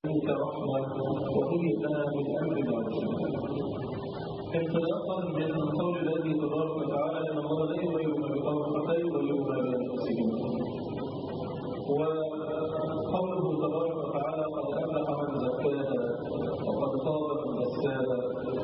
منك رحمة وهي لنا من أمرنا انطلاقا من قول الله تبارك وتعالى ان الله لا يغير ما بقوم حتى يغيروا ما بانفسهم وقوله تبارك وتعالى قد افلح من زكاها وقد خاب من دساها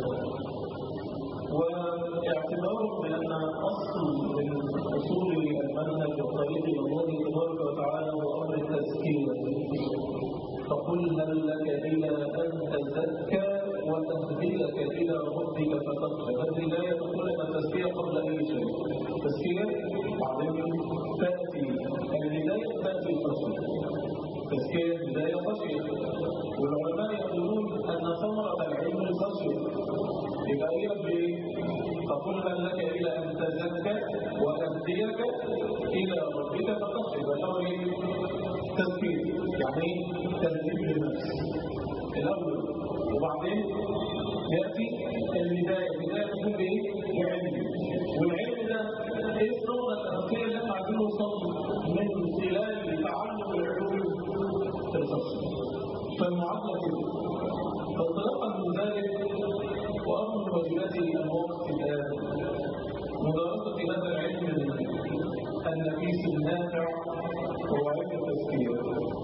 واعتبار بان اصل من اصول المنهج والطريق الى الله تبارك وتعالى هو امر التزكيه فقل هل لك الى ان تزكى وتهديك إلى ربك فتخشى الهداية تقول أن التزكية قبل أي شيء التزكية بعدين تأتي الهداية تأتي الخشية التزكية الهداية خشية والعلماء يقولون أن ثمرة العلم الخشية يبقى هي فقل هل لك إلى أن تزكى وأهديك إلى ربك فتخشى يبقى تزكية يعني تهذيب للنفس الأول وبعدين يأتي البداية البداية تكون بإيه؟ بعلم والعلم ده إيه الصورة الأساسية اللي احنا عايزين نوصل من خلال تعلم العلوم في الفصل فالمعادلة كده فانطلاقا من ذلك وأمر من واجبات الوقت الآن مدرسة هذا العلم النفيس النافع هو علم التزكية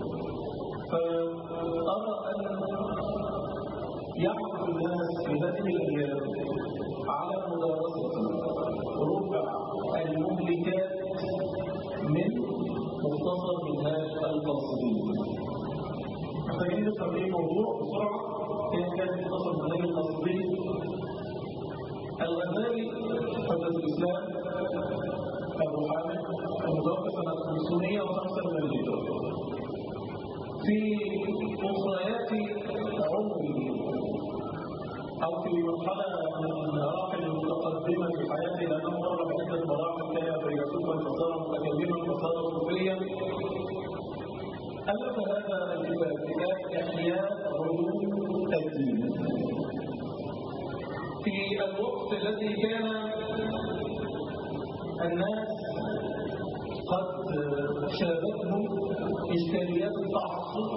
فأرى أن يعرف الناس في هذه الأيام على مدارسة ربع المهلكات من مختصر منهاج القاصدين. محتاجين نفهم ايه الموضوع بسرعة كان كان مختصر منهاج القاصدين الغزالي حجة الإسلام أبو حامد المتوفى سنة 505 من الهجرة في أخريات عمره أو في مرحلة من مراحل متقدمة في حياته لأنه مر بعدة مراحل كان فيلسوفا فصار متكلما فصار صوفيا ألف هذا الكتاب كتاب إحياء علوم الدين في الوقت الذي كان الناس قد شابتهم إشكاليات التعصب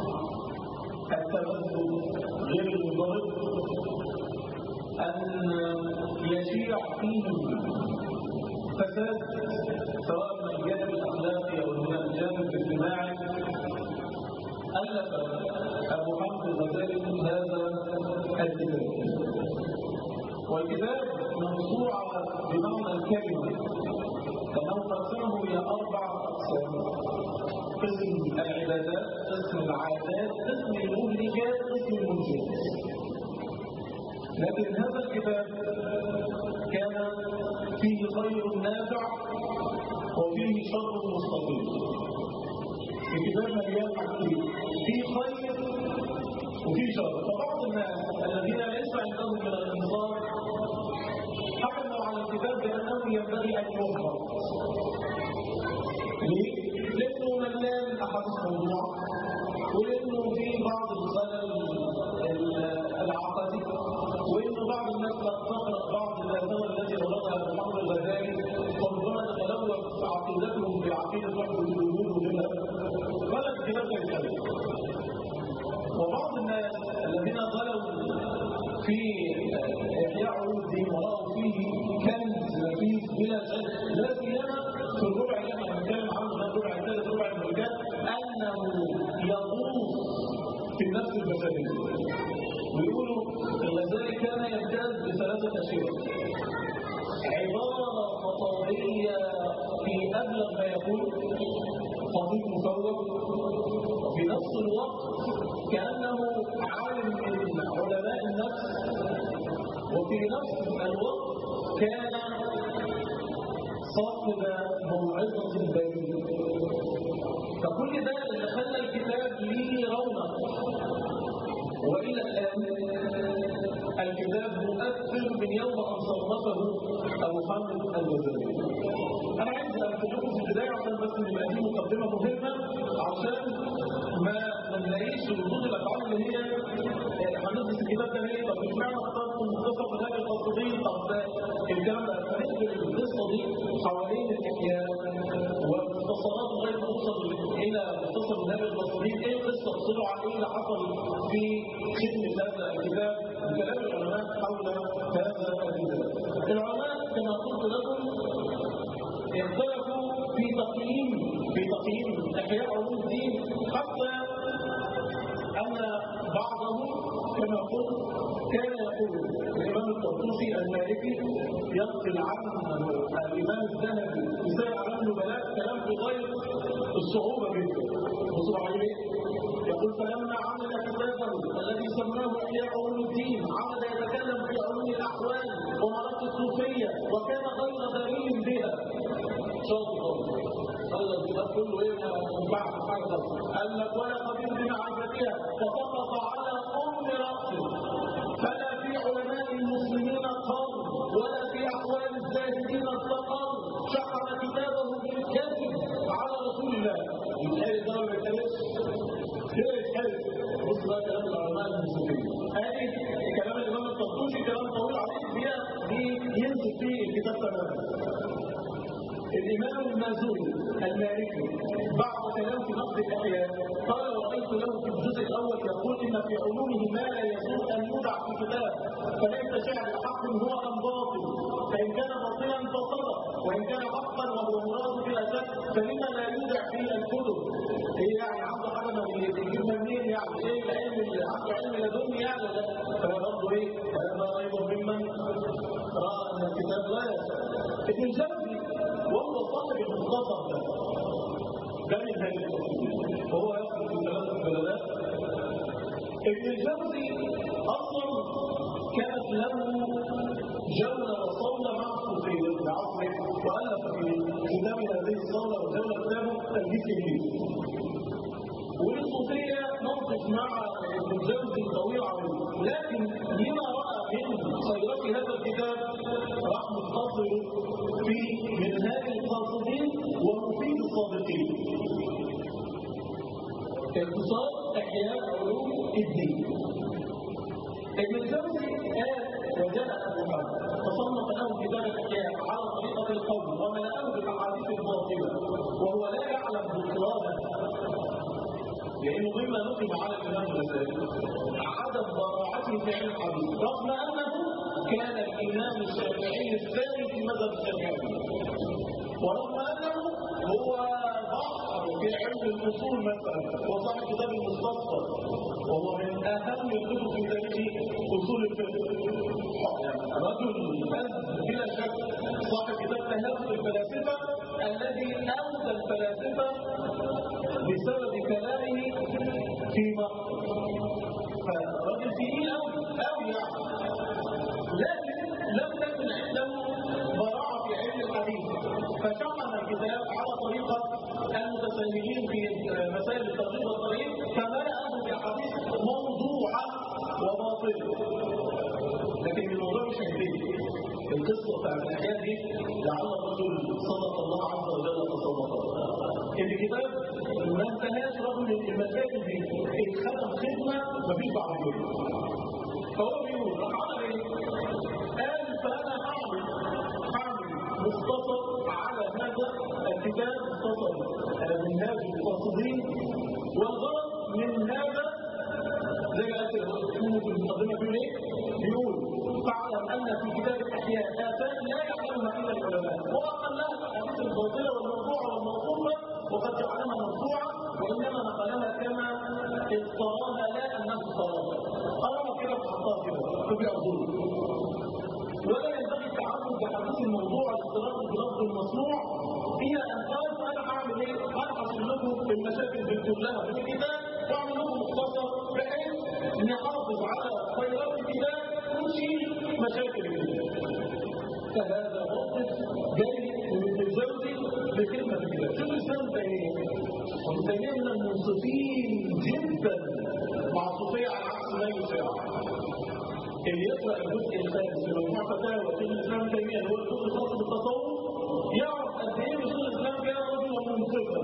التبذل غير المضاد أن يشيع فيهم فساد سواء من الجانب الأخلاقي أو من الجانب الاجتماعي ألف أبو حمد الغزالي هذا الكتاب والكتاب موضوع بمعنى الكلمة لأنه قسمه إلى أربع أقسام قسم العبادات قسم العادات قسم المهلكات قسم المنجزات لكن هذا الكتاب كان فيه خير نافع وفيه شر مستقيم الكتاب مليان حاجتين فيه خير وفيه شر فبعض الناس الذين ليس عندهم من الانصار حكموا على الكتاب بانه ينبغي ان ينظر ليه؟ لانه مليان احاديث موضوع ولانه في بعض الخلل العقدي وان بعض الناس لا تقرا بعض الاثار التي اوردها محمد الغزالي فربما تتلوث عقيدتهم بعقيده وحده الوجود وغيرها فلا الكتاب لا يتكلم وبعض الناس الذين غلوا في احياء علوم الدين وراوا فيه كنز نفيس بلا شك لا سيما في الربع اللي احنا بنتكلم عنه ده الربع الثالث ربع الملكات انه يغوص في النفس البشريه ويقولوا الغزالي كان يمتاز بثلاثه اشياء عباره خطابيه في ابلغ ما يكون خطيب مفوق وفي نفس الوقت كانه عالم من علماء النفس وفي نفس الوقت كان صاحب موعظه بليغه فكل ده اللي خلى الكتاب ليه رونق والى الان الكتاب مؤثر من يوم ان صنفه ابو حامد الغزالي انا عايز اقول في البدايه عشان بس نبقى دي مقدمه مهمه عشان ما ما نلاقيش ردود الافعال اللي هي هندرس الكتاب ده ليه طب اشمعنى اخترت مختصر منهج القصدين طب ده الكلام ده فنقبل القصه دي حوالين الاحياء والمختصرات لغايه ما توصل الى مختصر منهج القصدين ايه القصه بسرعه برضه على ايه اللي حصل في خدمه هذا الكتاب وكلام العلماء حول هذا الكتاب. العلماء كما قلت لكم اختلفوا في تقييم في تقييم احياء علوم الدين حتى ان بعضهم كما قلت كان يقول الامام الطرطوسي المالكي ينقل عنه الامام الذهبي مثال على النبلاء كلام في غايه الصعوبه جدا بصوا عليه يقول فلما عمل كتابه الذي سماه احياء علوم الدين عمل يتكلم في علوم الاحوال ومرات الصوفيه وكان غير دليل بها شاطر قال الكتاب كله ايه بعد حاجه قال لك ولا قبيل بمعرفتها فسقط على ام راسه فلا في علماء المسلمين قول ولا في احوال الزاهدين استقر شحن كتابه بالكذب على رسول الله يتحرق ده ما يتحرقش كده يتحرق بص بقى كلام العلماء المسلمين ادي كلام الامام الطرطوشي كلام طويل عليه دي ينزل فيه الكتاب تماما الإمام المازوري المالكي بعض كلام في نقد الأحياء قال رأيت له في الجزء الأول يقول إن في علومه ما لا يجوز أن يودع في كتاب فليس شعر حق هو أم باطل فإن كان باطلا فصدق وإن كان حقا وهو مراد بلا شك فلما لا يودع في الكتب هي يعني عنده حاجة ما بيجيبها منين يعني إيه العلم اللي عنده علم لدني يعني لا فبرضه إيه هذا أيضا ممن رأى أن الكتاب لا يشاء ابن الجوزي وهو صاحب المختصر ده ده من هذه وهو يخرج في ثلاث بلدات ابن الجوزي اصلا كانت له جولة وصولة مع الصوفية بعصره وألف في كتاب هذه الصولة والجولة كتابه تلبيس إبليس والصوفية موقف مع ابن الجوزي طويل عريض لكن لما رأى من خيرات هذا الكتاب راح مختصر في منهاج القاصدين ومفيد الصادقين اختصار احياء علوم الدين ابن الجوزي قال وجاء محمد فصنف له كتاب الاحياء على طريقه القول وملأه بالاحاديث الباطله وهو لا يعلم بطلانه لانه مما نقم على الامام الغزالي عدم براعته في علم الحديث رغم انه كان الامام الشافعي الثاني في مذهب الشافعي ورغم انه هو بحر في علم الاصول مثلا وصاحب كتاب المستصفى وهو من اهم الكتب في تاريخ اصول الفقه رجل بلا شك صاحب كتاب تهافت الفلاسفه الذي اودى الفلاسفه بسبب كلامه في مصر فرجل تقيل قوي قوي يعني لكن لم تكن عنده براعه في علم الحديث فشرح الكتاب على طريقه المتساهلين في مسائل الترغيب والترهيب فملأه باحاديث موضوعه وباطله لكن الموضوع مش هينتهي القصه بتاعت الاحياء دي لعل الرجل صدق الله عز وجل تصدق الكتاب ما انتهاش رغم المسائل دي اتخدم خدمه مفيش بعد كده فهو بيقول راح عمل ايه؟ قال فانا هعمل هعمل مختصر على هذا الكتاب مختصر منهاج القاصدين والغرض من هذا زي ما قالت في المقدمه بيقول ايه؟ بيقول فاعلم ان في كتاب الاحياء افات لا يعلمها الا العلماء واقلها الاحاديث الباطله والموضوعه والموقوفه وقد جعلها مرفوعه وانما نقلها كما اضطراها لا انه اضطراها قراها كده وحطها كده فبيعذور ولا ينبغي التعرض بحديث الموضوع الاضطراب بلفظ المصنوع الى ان قال فانا هعمل ايه؟ انا هحصل لكم المشاكل دي كلها في الكتاب واعمل لكم مختصر بحيث نحافظ على خيرات الكتاب ونشيل مشاكل الكتاب فهذا موقف جاي من الجوزي لخدمه الكتاب شوف الاسلام تيميه وابن تيميه من المنصفين جدا مع الصوفيه على عكس ما يشاع اللي يقرا الجزء الخامس في مجموع فتاوى شيخ الاسلام تيميه اللي هو الجزء الخاص بالتصوف يعرف قد ايه شيخ الاسلام كان رجلا منصفا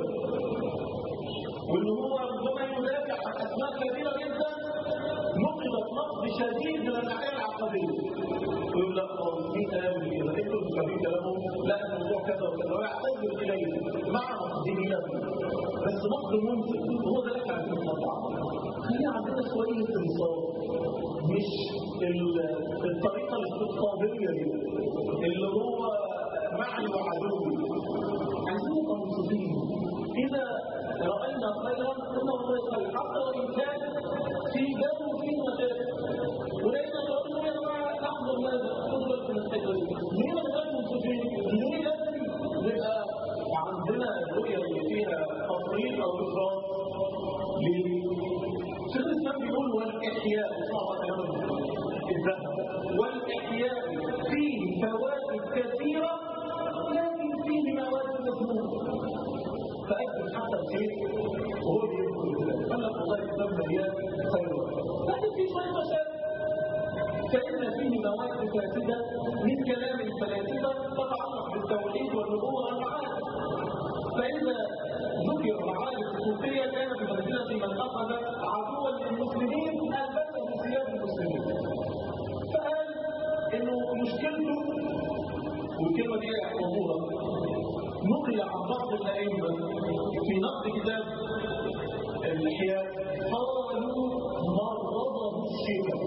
وان هو ربما يدافع عن اسماء كثيره جدا نقضت نقد شديد من الناحيه العقديه ويقول لا في كلام كده اكتب في كلامه لا الموضوع كذا وكذا ويعتذر اليه مع نقده له بس نقد منصف وهو ده اللي احنا عايزينه نفعل خلي عندنا شويه انصاف مش الطريقه الاستقطابيه دي اللي هو معي وعدوي عايزين نبقى منصفين اذا راينا خيرا ثم هو خير حتى وان كان في جو وفي مشاكل ولقينا تقول يا جماعه نحضر ماذا نخرج من الحته دي ليه ما نبقاش منصفين؟ ليه لازم نبقى عندنا الرؤيه اللي فيها تفريط او افراط؟ ليه؟ شيخ الاسلام بيقول والاحياء صعب كلام الذهب والاحياء فيه فوائد كثيره لكن فيه مواد مذمومه فأكل حتى الشيء وهو يقول ذلك قال لك والله الكتاب مليان خير لكن في شويه مشاكل فإن فيه مواد فاسدة من كلام الفلاسفة تتعلق بالتوحيد والنبوة والمعارف فإذا ذكر معارف الصوفية كان بمنزلة من أخذ عدوا للمسلمين ألبسه ثياب المسلمين فقال إنه مشكلته والكلمة دي يحفظوها نقل عن بعض الأئمة في نقد كتاب الإحياء قالوا مرضه الشفاء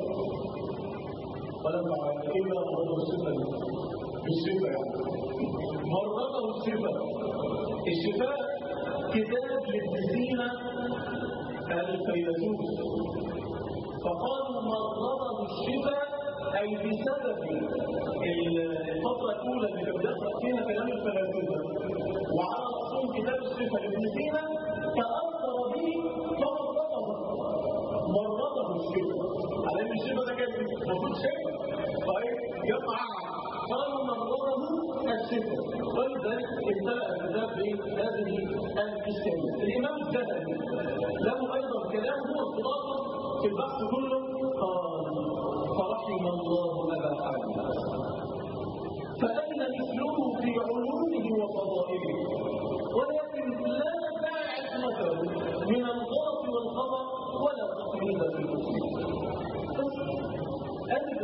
ولما إيه بقى مرضه الشفاء الشفاء يعني مرضه الشفاء الشفاء كتاب لابن سينا الفيلسوف فقالوا مرضه الشفاء أي بسبب الفترة الأولى اللي كان بيقرأ فيها كلام الفلاسفة وعلى رسول كتاب الصفة لابن سينا تأثر به فمرضه مرضه الشفاء على ان الشفاء ده كان المفروض شفاء طيب يقع قالوا مرضه الشفاء ولذلك امتلأ الكتاب بهذه الإشكالية الإمام الذهبي له أيضا كلام هو اصطلاحه في البحث كله قال فرحم الله أبا حامد فأين مثله في علومه وفضائله ولكن لا باعث مثله من الغلط والخطأ ولا تقليد في المسلم أدب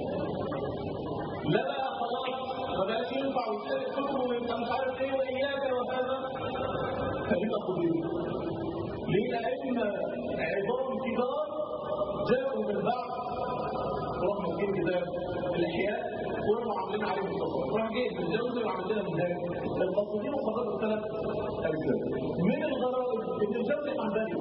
لا بقى خلاص ما بقاش ينفع ويشترك كتب ويبقى مش عارف ايه واياك وهذا خلينا قديم ليه لان عظام كبار جاءوا من بعد رحمة كتير كتاب الإحياء وراحوا عاملين عليه مختصر راح جاي الجوزي وعمل لنا منهاج القصدين وخرجوا ثلاث أجزاء من الغرائب ابن الجوزي حنبلي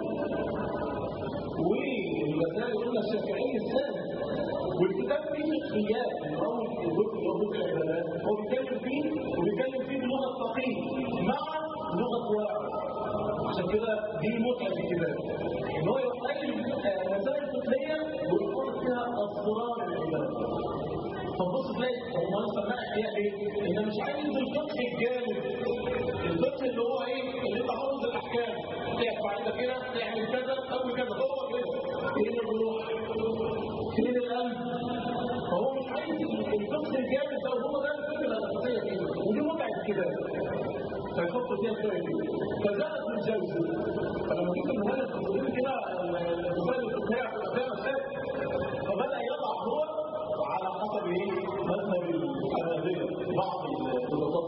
والغزالي قلنا الشافعي الثاني والكتاب فيه شخصيات من اول الجزء اللي هو جزء العبادات هو بيتكلم فيه وبيتكلم فيه بلغه فقيه مع لغه واحد عشان كده دي متعه الكتاب ان هو يقيم مسائل فقهيه ويقول فيها اسرار العباده فتبص تلاقي هو انا سماها احياء ليه؟ ان مش عايز الفقه الجامد الفقه اللي هو ايه؟ اللي انت حافظ الاحكام تفعل كده كده تعمل كذا او كذا هو كده فين الروح؟ فين القلب؟ فهو مش عايز الفقه الجامد ده هو ده الفكره الاساسيه كده ودي متعه الكتاب فيحط فيها شويه كده فزاد من الجوزي فلما جيت المهندس التصوير كده المسائل الفقهيه هتبقى فيها مشاكل فبدا يضع هو على حسب ايه مذهب الحنابله بعض الضباطات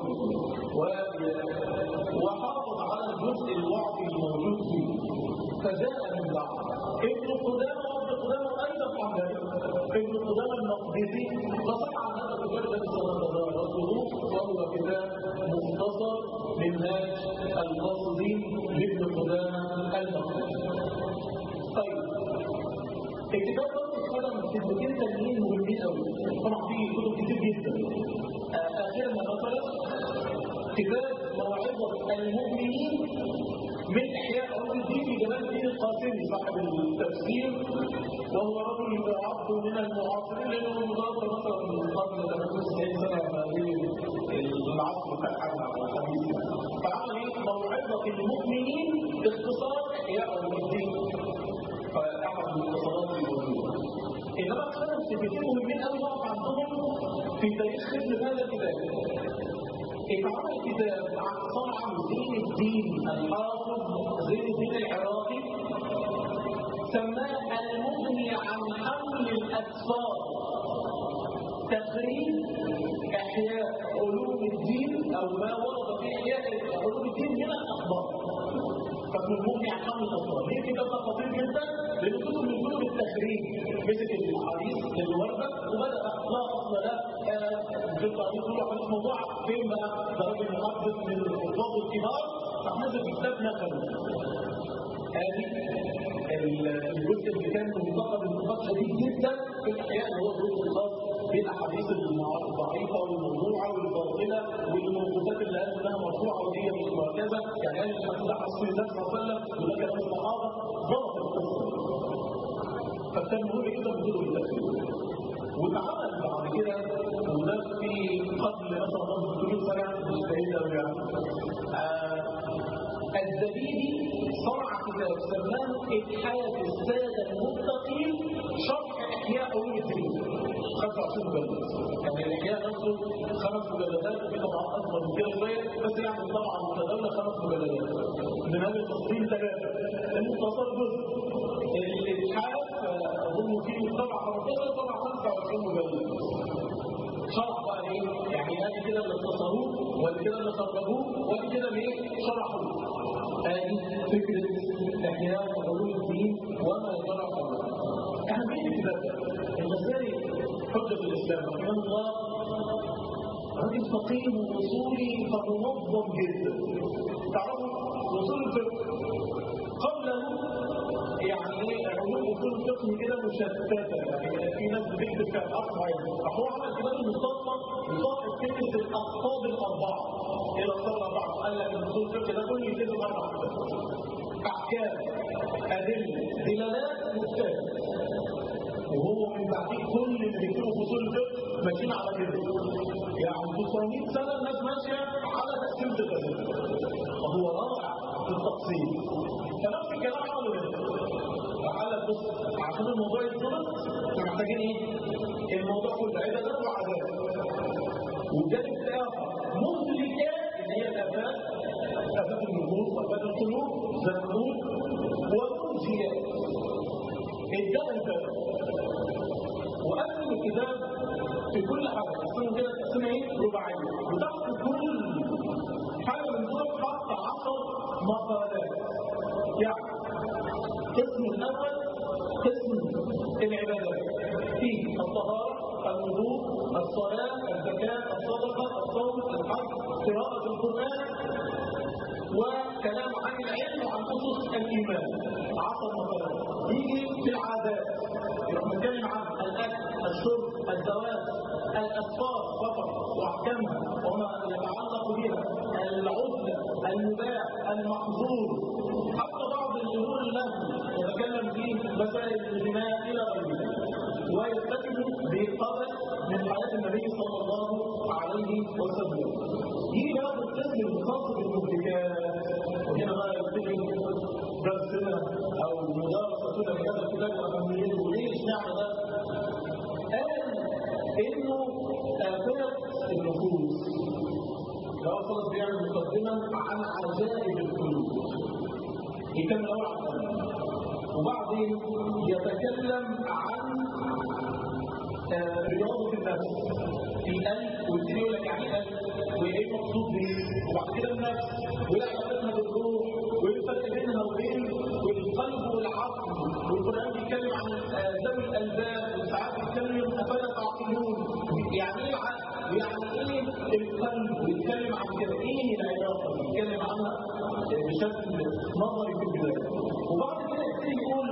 وحافظ على الجزء الوعظي الموجود فيه فجاء من بعد ابن قدامه وابن قدامه ايضا حنبلي ابن قدامه المقدسي فصح عن هذا الكتاب الذي سنتدرسه وهو كتاب مختصر منهاج القاصدين لابن قدامه المقدسي طيب الكتاب ده اتكلم في كتبتين تانيين مهمين قوي طبعا في كتب كتير جدا اخرها مثلا كتاب موعظه المؤمنين من احياء علوم الدين لجمال الدين القاسمي صاحب التفسير وهو رجل يعد من المعاصرين لانه مضاف مثلا من قبل 90 سنه العصر بتاع الحديث فعمل ايه موعظه المؤمنين باختصار احياء علوم الدين فاحد المختصرات الموجوده انما اختلف في كتير مهمين قوي نقف عندهم في تاريخ ختم هذا الكتاب اتعمل كتاب عن صنع زين الدين الحافظ زين الدين العراقي سماه المغني عن حمل الاسفار تخريج احياء علوم الدين او ما ورد في احياء علوم الدين من الاخبار فابن المغني عن حمل الاطفال ليه كتاب ده خطير جدا؟ لانه كتب من كتب التخريج مسك الحديث اللي ورده وبدا لا اصل لا في الحديث كله حديث موضوع فين بقى؟ ده راجل محدث من الحفاظ الكبار فنزل في كتاب نقله ادي الجزء اللي كان منتقد انتقاد شديد جدا في الاحياء اللي هو الجزء الخاص بالاحاديث الضعيفه والموضوعه والباطله والموقوفات اللي قالوا انها مرفوعه وهي مش وهكذا يعني قال الحمد لله رسول الله صلى الله عليه وسلم وده كلام الصحابه ضبط القصه فكان مهم جدا وجوده بالتفسير واتعمل بعد كده وده في قبل مثلا 300 سنه مش بعيد قوي يعني الزبيدي صنع كتاب سماه اتحاد الساده المتقين شرح احياء علوم الدين 25 مجلد يعني الاحياء نفسه خمس مجلدات وفي طبعات اكبر من كده شويه بس يعني طبعا متداوله خمس مجلدات من هذه التفصيل ثلاثه المختصر جزء الاتحاد اظن فيه طبعا 15 طبعا 25 مجلد شرح بقى ايه يعني ادي كده اللي اختصروه وادي كده اللي خرجوه وادي كده اللي ايه شرحوه ادي فكره احياء علوم الدين وما جرى قبله اهميه الكتاب الغزالي حجه الاسلام رحمه الله راجل فقيه واصولي فمنظم جدا تعرفوا اصول الفقه قبله يعني ايه علوم اصول الفقه كده مشتته يعني في ناس بتكتب في الاصل يعني فهو عمل كتاب المصطلح يصاحب فكره الاقطاب الاربعه ايه الاقطاب الاربعه؟ قال لك اصول الفقه ده كله يتم اربع احكام ادله دلالات مختلفه وهو من بعدين كل اللي بيكتبوا في اصول الفقه ماشيين على كده يعني 900 سنه الناس ماشيه على تقسيم الادله وهو رائع في التقسيم فنفس الكلام عمله هنا قال لك بص عشان الموضوع يتظبط محتاجين ايه؟ الموضوع كله عبادات وعذاب والجانب الاخر مهلكات اللي هي الافات افات النفوس وافات القلوب ذنوب ومنجيات ادعى الباب وقسم الكتاب في كل حاجه قسمه كده تقسيمه ايه؟ رباعيه وتحت كل حاجه من دول حط 10 مقالات يعني القسم الاول قسم العبادات فيه الطهاره الوضوء الصلاه الزكاه الصدقه الصوم الحج قراءه القران وكلام عن العلم وعن اسس الايمان عشر مقالات يجي في العادات يروح نتكلم عن الاكل الشرب الزواج الاطفال فقط واحكامها وما يتعلق بها العزله المباح المحظور حتى بعض الامور التي يتكلم فيه مسائل الدماء الى غيره ويستكمل بقدر من حياه النبي صلى الله عليه وسلم يجي بقى القسم الخاص بالمملكات وهنا بقى يبتدي درسنا او مدارستنا لهذا الكتاب واهميته وليه اشمعنى ده؟ قال انه اثرت النفوس لو خلص بيعمل مقدمه عن عجائب القلوب يكمل اول عن القلب وبعدين يتكلم عن رياضه النفس في قلب ويبتدي يقول لك يعني قلب وايه مقصود بيه وبعد كده النفس ولا علاقتها بالروح وايه الفرق بينها وبين القلب والعقل والقران بيتكلم عن ذوي الالباب وساعات بيتكلم افلا تعقلون يعني ايه العقل يعني ايه القلب بيتكلم عن كده ايه العلاقه بيتكلم عنها بشكل نظري في البدايه وبعد كده يبتدي يقول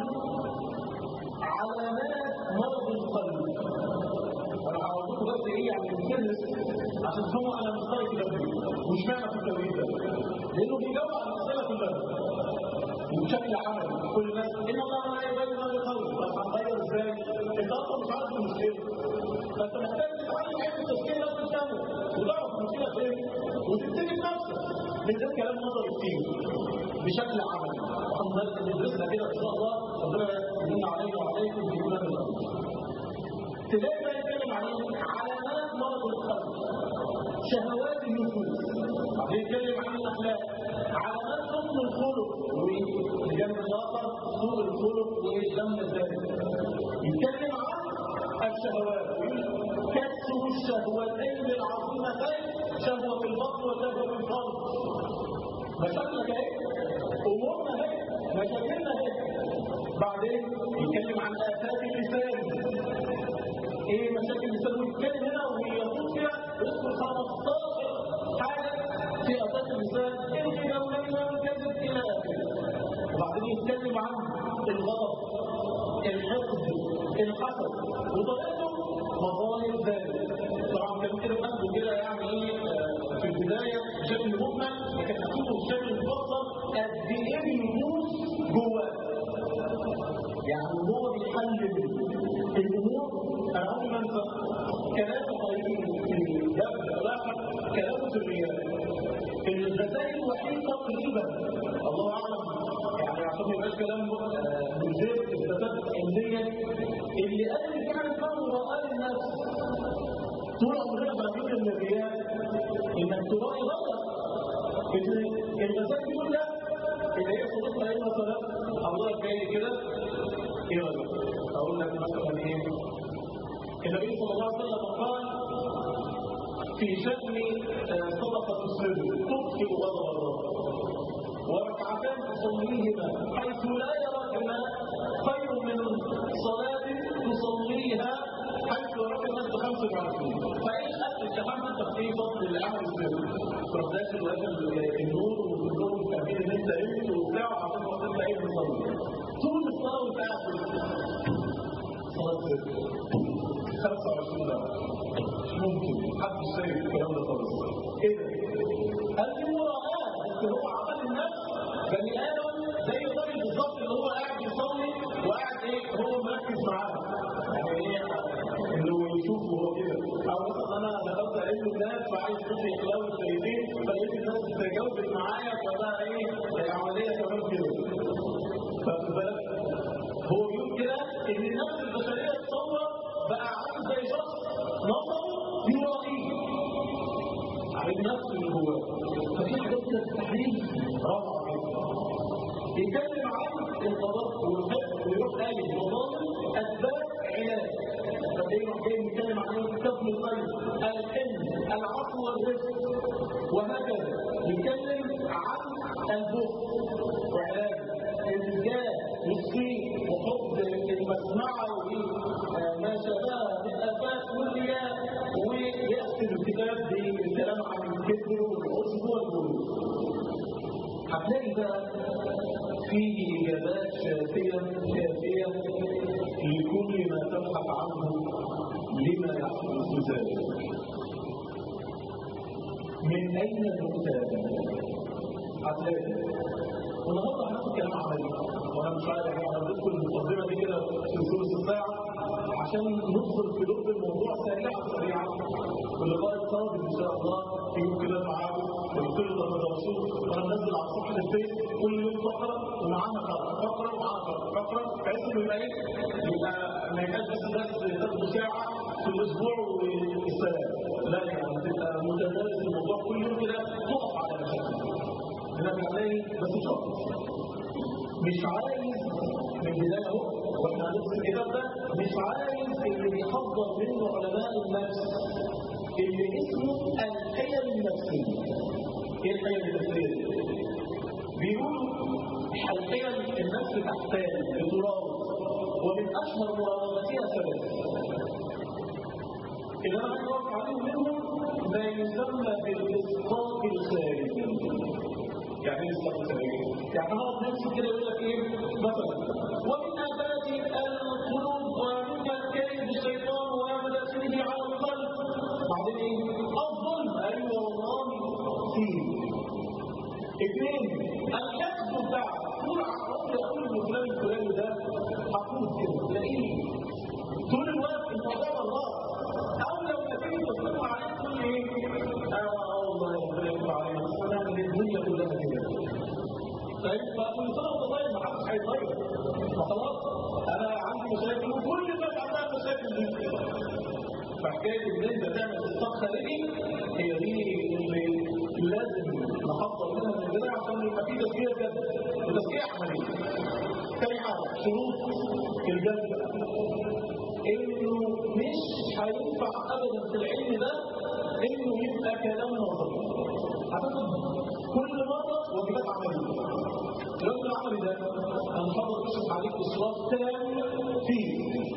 علامات مرض القلب انا هقول بس ايه يعني الكنس عشان هو انا مختار كده مش معنى في التوحيد ده لانه بيجاوب على الاسئله كلها وبشكل عملي كل الناس ان الله لا يغير ما بقول طب هنغير ازاي؟ انت اصلا مش عارف المشكله فانت محتاج تتعلم علم التفكير ده وتفهمه وتعرف المشكله فين وتبتدي بنفسك من غير كلام نظري كتير بشكل عملي ندرسنا كده ان شاء الله ربنا يمن علينا وعليكم بيقولنا بالامر تلاقي بقى يتكلم عن علامات مرض القلب شهوات النفوس بيتكلم عن الاخلاق علامات حسن الخلق والجنب الاخر سوء الخلق ولم ذلك يتكلم عن الشهوات كسر الشهوتين العظيمتين شهوه في البطن وشهوه في الفرج مشاكلك ايه امورنا اهي مشاكلنا اهي بعدين يتكلم عن افات اللسان ايه مشاكل اللسان ويتكلم هنا ويقول فيها يذكر 15 حاجه في افات اللسان الغنى والنميمه والكذب الى اخره وبعدين يتكلم عن الغضب الحقد الحسد وطريقته مظاهر ذلك طبعا كان كده بناخده كده يعني ايه آه، في البدايه بشكل مجمل لكن هتشوفه بشكل مفصل قد ايه بيدوس جواه يعني هو بيحلل الامور انا عمري ما انسى كلام طريق في الجبل الاخر كلامه في الرياض الرسائل الوحيد تقريبا الله اعلم يعني عشان ما يبقاش كلام آه، مجيب اكتساب علميا اللي قال لي كان فهم رأي النفس طول عمرنا فاهمين ان الرياء انك تراعي غلط ان الرسائل كلها اللي هي صديقنا ايه مثلا الله جاي كده ايه رايك؟ اقول لك مثلا ايه؟ النبي صلى الله عليه وسلم قال في شأن آه، صدقة السر تطفئ غضب الله وركعتان تصليهما حيث لا يراكما خير من صلاة تصليها حيث يراكما ب 25 فإن استحمت في فضل العمل السر تروح داخل واخد النور وكلهم فاهمين ان انت قمت وبتاع وعشان خاطر انت ايه بتصلي طول الصلاة وانت قاعد صلاة سر 25 دقيقة مش ممكن حد شايف الكلام ده خالص ايه ده؟ قال لي مراعاة بس هو عمل النفس بني ادم زي الراجل بالظبط اللي هو قاعد يصلي وقاعد ايه هو مركز معاه يعني ايه انه يشوف وهو كده او مثلا انا دخلت علم الناس فعايز اشوف اخلاق الشياطين فلقيت الناس تجاوبت معايا فده ايه العمليه كمان كده فاخد بالك هو بيقول كده ان النفس البشريه تصور بقى عامل زي شخص نظره يرائيه على النفس اللي جواه ففي حاجات كده في التحليل روعه جدا يتكلم عن القضاء والحفظ ويروح قايل مظاهر اسباب علاج طب ايه راح جاي يتكلم عن الكفن الطيب الحلم العفو والرزق وهكذا يتكلم عن البخل وعلاج الرجال والصين وحب المسمعه وما شابهها من افات والرياء ويقسم الكتاب بالكلام عن الكبر والعجب والغرور هتلاقي بقى فيه اجابات شافيه شافيه لكل ما تبحث عنه لما يحدث ذلك من اين نبتدئ هتلاقي والنهارده هناخد كلام عملي وانا مش عارف يعني انا بدخل المقدمه دي كده في ثلث الساعه عشان ندخل في لب الموضوع سريعا سريعا واللقاء القادم ان شاء الله في يوم كده معاكم وكل ده تدرسوه وانا منزل على صفحه الفيس كل يوم فقره ومعانا فقره فقره ومعانا فقره فقره بحيث انه يبقى ايه يبقى ما يبقاش بس الناس تاخدوا ساعه في الاسبوع والسلام لا يعني تبقى متدرس الموضوع كل يوم كده تقف على مشاكل لما تلاقي بس شرط مش عايز من بدايه اهو واحنا هنص الكتاب ده مش عايز اللي بيحضر منه علماء النفس اللي اسمه الحيل النفسيه ايه الحيل النفسيه دي؟ بيقولوا الحيل النفس تحتاج لتراوض ومن اشهر مراوضاتها ثلاث اللي انا عايز اوقف عليهم منهم ما يسمى بالاسقاط الخارجي يعني ايه الاسقاط الخارجي؟ يعني هقعد نمسك كده يقول لك ايه مثلا ومن افات القلوب ومن كيد الشيطان ومداخله على القلب بعدين ايه؟ الظلم ايوه والله فيه اثنين الحفظ بتاع طول عمري اقول ان فلان الفلاني ده حفوظ كده تلاقيه طول الوقت الموضوع الله او لو تيجي تصرف عليه تقول ايه؟ اه والله ربنا يكون علينا بس انا من الدنيا كلها كده طيب فكل سنه وانت طيب ما حدش هيتغير فخلاص انا عندي مشاكل وكل الناس عندها مشاكل دي فحكايه ان انت تعمل اصلاح خارجي هي دي اللي لازم نحضر منها من البدايه عشان يبقى في تزكيه جد وتزكيه عمليه. تاني حاجه شروط الجد انه مش هينفع ابدا في العلم ده انه يبقى كلام نظري. هتاخد كل مره واجبات عمليه. الواجب العملي ده هنحضر تشرف عليك اسراف تام فيه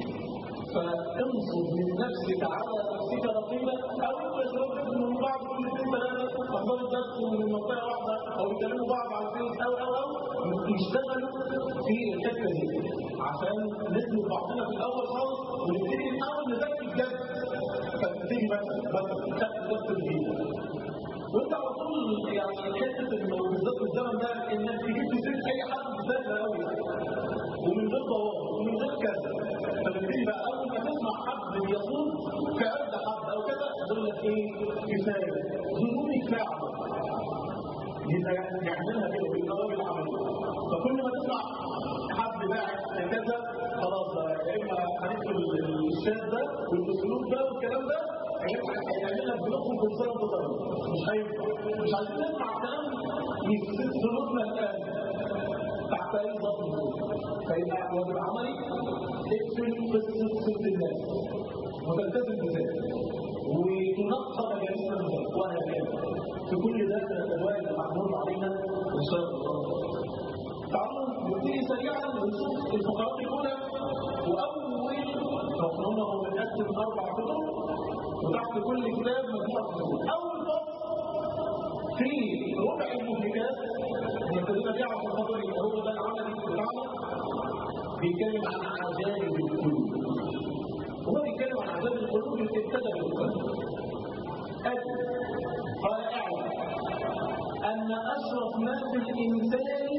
فانصب من نفسك على نفسك رقيبا او انت اشرفت من بعض كل اثنين ثلاثه اخبار الدرس من منطقه واحده او يكلموا بعض على الفيس او او او يشتغلوا في الحته دي عشان نسند بعضنا في الاول خالص ونبتدي نحاول نذاكر بجد فتبتدي مثلا مثلا تاخد درس جديد وانت على طول يعني حته انه بالذات الزمن ده انك تجيب في سيره اي حد بالذات قوي ومن غير ضوابط ومن غير كذا فبالتالي بقى اول ما تسمع حد بيقول كأد حد او كذا يقول لك ايه كفايه ظنون كفايه يبقى يعملها كده في الجواب العملي فكل ما تسمع حد باعت كذا خلاص يا اما هندخل الشات ده والاسلوب ده والكلام ده هيعمل لك بنقطه كونسيرن بطريقه مش هينفع مش عايزين نسمع كلام يفسد سلوكنا الان تحت اي ضغط فيبقى واجب عملي اقفل قصه ست الناس وتلتزم بذلك وتنقى مجالسنا بذلك وهكذا في كل ده الادوات المعمول علينا ان شاء الله تعالوا نبتدي سريعا ونشوف الفقرات الاولى واول مفهومه هو بنقسم اربع كتب وتحت كل كتاب مجموعه فصول اول فصل في ربع المهلكات ابتدينا بيه عشان خاطر يبقى هو ده العمل بتاعنا بيتكلم عن عجائب القلوب هو بيتكلم عن عجائب القلوب اللي ابتدى بالقلب قال اعلم ان اشرف ما في الانسان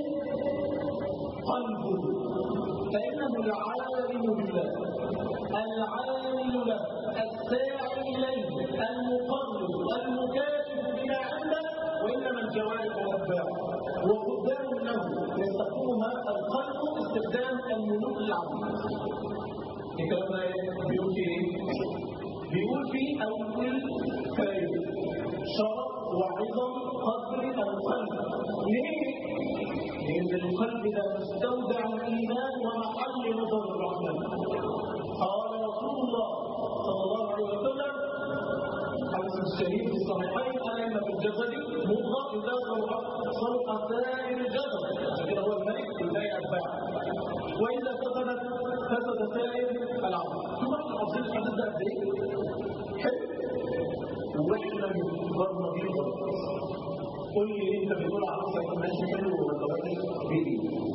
قلبه فانه العالم بالله العامل له الساعي اليه المقرب المكاتب بما عنده وانما الجوارح والاتباع وقدام له يستخدمها القلب استخدام الملوك العظيم الكلام ده بيقول في ايه؟ بيقول في اول كلام شرف وعظم قدر القلب ليه؟ لان القلب ده مستودع الايمان ومحل نظر الرحمن قال رسول الله صلى الله عليه وسلم حديث الشهيد في الصحيحين الا ان في الجسد مضغه اذا صلحت صلح سائر الجسد كده هو الملك والباقي اتباع واذا فسدت فسد سائر العقل شوف احنا حافظين الحديث ده قد ايه؟ حلو واحنا مقارنه بيه قول لي انت بتقول على نفسك ماشي حلو ولا وحش بيه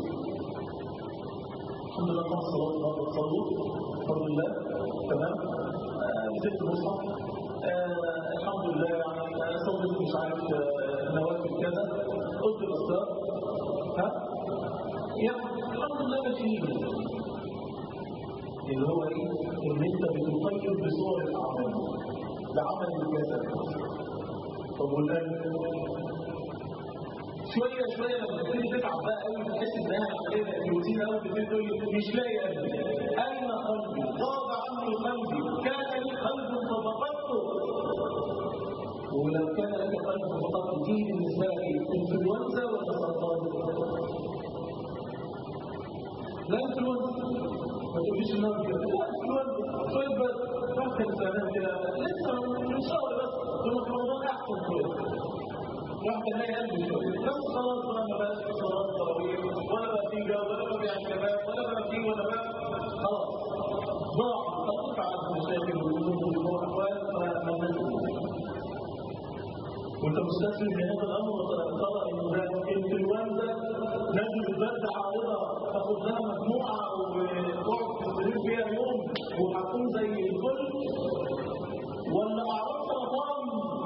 الحمد لله خمس صلوات الله بتصلوا الحمد لله تمام نزلت المصحف آه الحمد لله يعني صليت مش عارف نوافل كذا قلت الاذكار ها يعني الحمد لله ماشيين اللي هو ايه؟ ان انت بتقيم بصور الاعمال بعمل الجسد طب والقلب شويه شويه لما تبتدي تتعب بقى قوي تحس انها عمليه روتين قوي تبتدي تقول لي مش لاقي قلبي اين قلبي؟ غاب عني قلبي كان لي قلب ففقدته ولو كان لك قلب فقدته دي بالنسبه لك ايه؟ انفلونزا ولا سرطان؟ لا انفلونزا ما تقوليش النار كده لا انفلونزا شويه بس رحت السنه كده لسه من شهر بس ثم في رمضان احسن كده واحد تلاقي قلبي شويه بس خلاص بقى ما بقاش في صلاه تراويح ولا بقى في جو ولا بقى في شباب ولا بقى في ولا بقى خلاص ضاع تقطع المشاكل والذنوب والاحوال فما وانت مستسلم لهذا الامر وترى ان ده انفلونزا نزل البرد عارضه تاخد لها مجموعه وتقعد تستريح فيها يوم وهتكون زي الفل ولا اعراض سرطان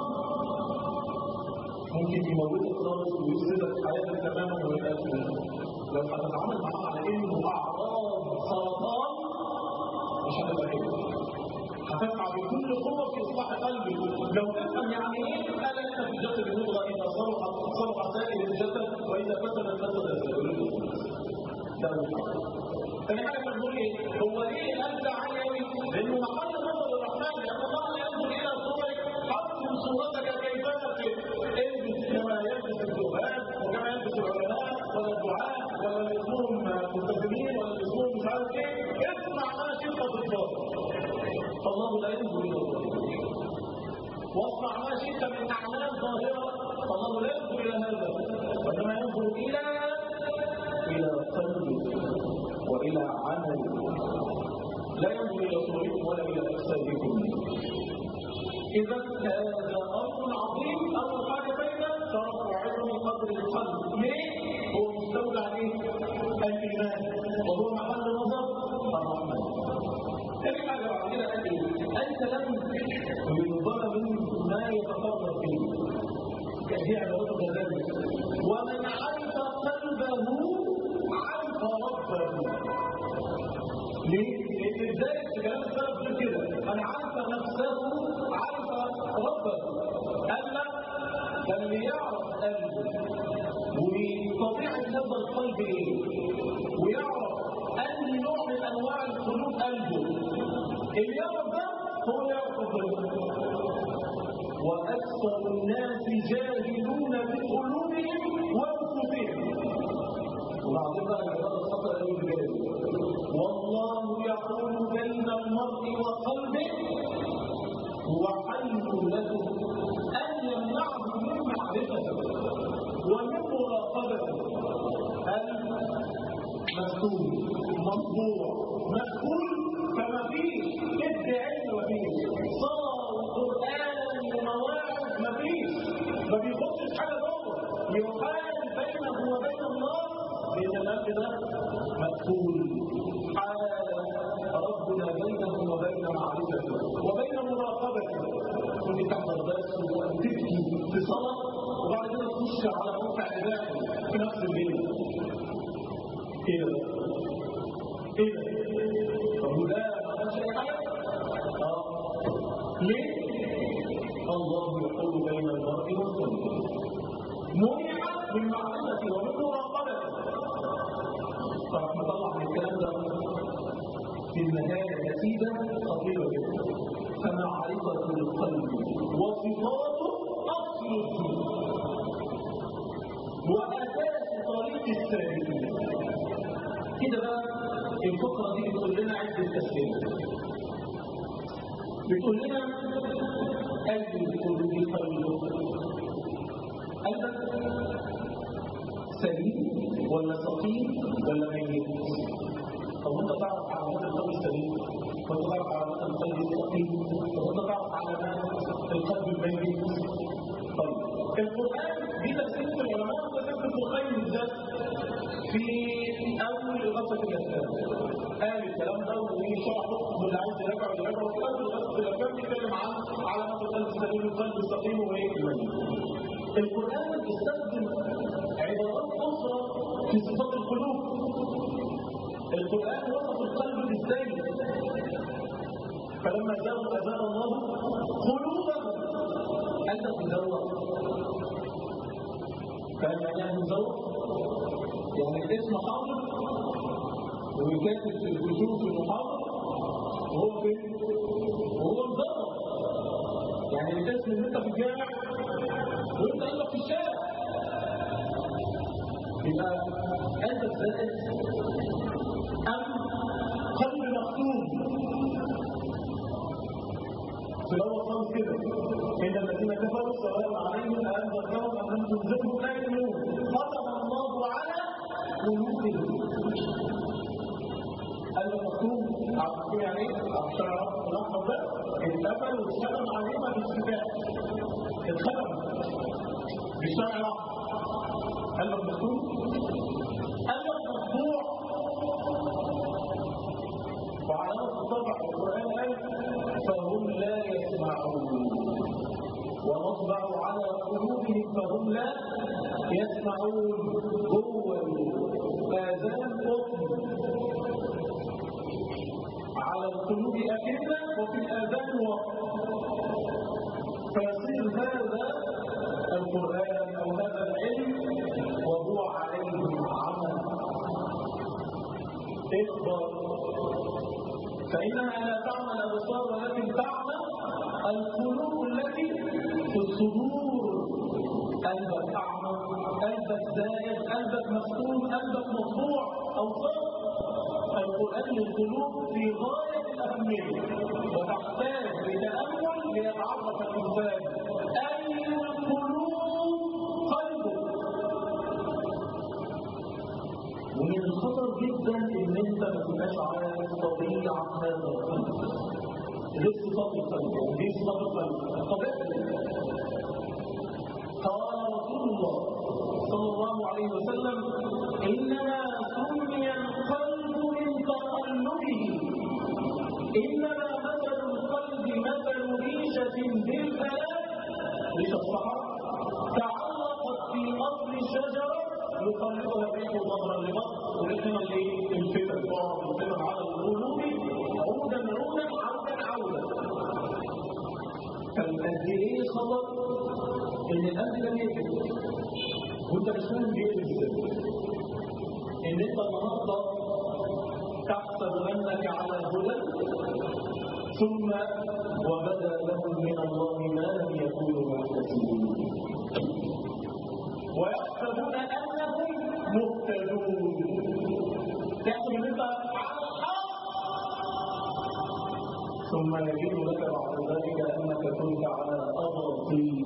ممكن يموتك خالص ويفسدك حياتك تماما ويبقى لو هتتعامل معاه على انه اعراض سرطان مش هتبقى كده هتسعى بكل قوه في اصلاح قلبك لو تفهم يعني ايه الا ان في الجسد المضغه اذا صلحت صلح سائر الجسد واذا فسدت فسد الجسد ده ثاني حاجه بنقول ايه هو ليه القلب عالي قوي لانه محل نظر الرحمن لان الله لا ينظر الى صورك حسن صورتك كيفما البس كما يلبس الذهاب وكما يلبس العلماء ولا الدعاء ولا اللي اسمهم ملتزمين ولا اللي اسمهم مش عارف ايه اسمع ما شئت في الظاهر فالله لا ينظر الى الظاهر واصنع ما شئت من اعمال ظاهره فالله لا ينظر الى هذا وانما ينظر الى وإلى عمل لا ينظر إلى صوركم ولا إلى أجسادكم إذا هذا أمر عظيم أول حاجة بينا شرف وعلم قدر القلب ليه؟ هو مستولى عليه الإيمان وهو محل نظر الرحمن ثاني حاجة بعد كده قال إيه؟ أنت لم ينظر من ما يتقرب فيه كهي عبارات الغزالي ومن عرف قلبه عرف ربه ليه؟ لأن ازاي في كلام السلف غير كده من عرف نفسه عرف ربه قال لك لما يعرف قلبه وطبيعة هذا القلب ايه ويعرف أي نوع من أنواع القلوب قلبه اللي يعرف ده هو يعرف ربنا وأكثر الناس جاهلون بقلوبهم ونفوسهم وبعدين بقى العبادة الخطأ الجاهل والله يقول بين المرء وقلبه وحل لكم أن يمنعه من معرفته ومن مراقبته المكتوب مطبوع مقبول فما فيش ادعي علم ما فيش صلاة وقرآن ومواعظ ما فيش ما بيخشش حاجة جوه يحال بينه وبين الله بين الأمر ده مقبول حال ربنا بينه وبين معرفته وبين مراقبته كنت تحضر درس وتبكي في صلاة وبعد كده تخش على موقع عباده في نفس الليل ايه ده؟ ايه ده؟ طب وده ما عملش اي حاجه؟ اه ليه؟ الله يقول بين المرء والقلب منع من معرفته ومن مراقبته طب نطلع من الكلام ده في النهايه نتيجه خطيره جدا فمعرفه القلب وصفاته اصل الدين واساس طريق السالكين كده بقى الفقرة دي بتقول لنا عدة تسليم بتقول لنا قلب القلوب قلبه قلبك سليم ولا سقيم ولا ميت طب انت تعرف علامات القلب السليم وانت تعرف علامات القلب السقيم وانت تعرف علامات القلب الميت طيب القرآن دي تفسير العلماء وتفسير القرآن بالذات في أول إغاثة الأسلام قال الكلام ده وشرحه واللي عايز يراجع يراجع وفي أول إغاثة الأسلام بيتكلم عن علامات القلب السليم والقلب السقيم وإيه الميت القرآن استخدم عبارات أخرى في صفات القلوب القرآن وصف القلب بالزين فلما زاغوا أزال الله قلوبهم أنت تزوق فاهم يعني مزوق يعني الاسم حاضر ويكاتب في الوجوه في المحاضر وهو فين؟ وهو مزوق يعني الاسم ان انت في الجامع وانت قلبك في الشارع يبقى انت الزائد ام قلب مختوم في الاول خالص كده ان الذين كفروا سواء عليهم انذرتهم ام لم تنذرهم لا يؤمنون ختم الله على قلوبهم قال مكتوب عارفين يعني ايه؟ عشان اعرف الاحمر ده اتقفل واتختم عليه ما فيش كتاب اتختم بالشرع الاحمر قال له مكتوب قال له مطبوع وعلامة الطبع في القرآن قال فهم لا يسمعون ونطبع على قلوبهم فهم لا يسمعون جوه الآذان قطن على القلوب أكنة وفي الآذان وقت فيصير هذا القرآن أو هذا العلم وهو عليه عمل اخبر فإنها لا تعمى الأبصار ولكن تعمى القلوب التي في الصدور قلبك أعمى قلبك زائد قلبك مفتون قلبك مطبوع أو صف القرآن للقلوب في غاية الأهمية وتحتاج لتأمل ليتعرف الإنسان أي القلوب قلبه ومن الخطر جدا جدا ان انت ما تبقاش عارف طبيعه هذا القلب غير صفات القلب يعني دي صفات القلب طبيعه قال رسول الله صلى الله عليه وسلم انما سمي القلب من تقلبه انما مثل القلب مثل ريشه بالبلاء ريشه الصحراء تعلقت في اصل الشجره يقلبها الريح ظهرا لبطن ورحمه للفتن بعض الفتن على القلوب عودا عودا عودا عودا فقد ايه خطر ان القلب ده بيقلب وانت مش فاهم بيقلب ازاي ان انت النهارده تحسب انك على هدى ثم وبدا لهم من الله ما لم يكونوا يحتسبون ويحسبون انهم مهتدون تحسب ان انت على الحق ثم يجد لك بعد ذلك انك كنت على اضاطيل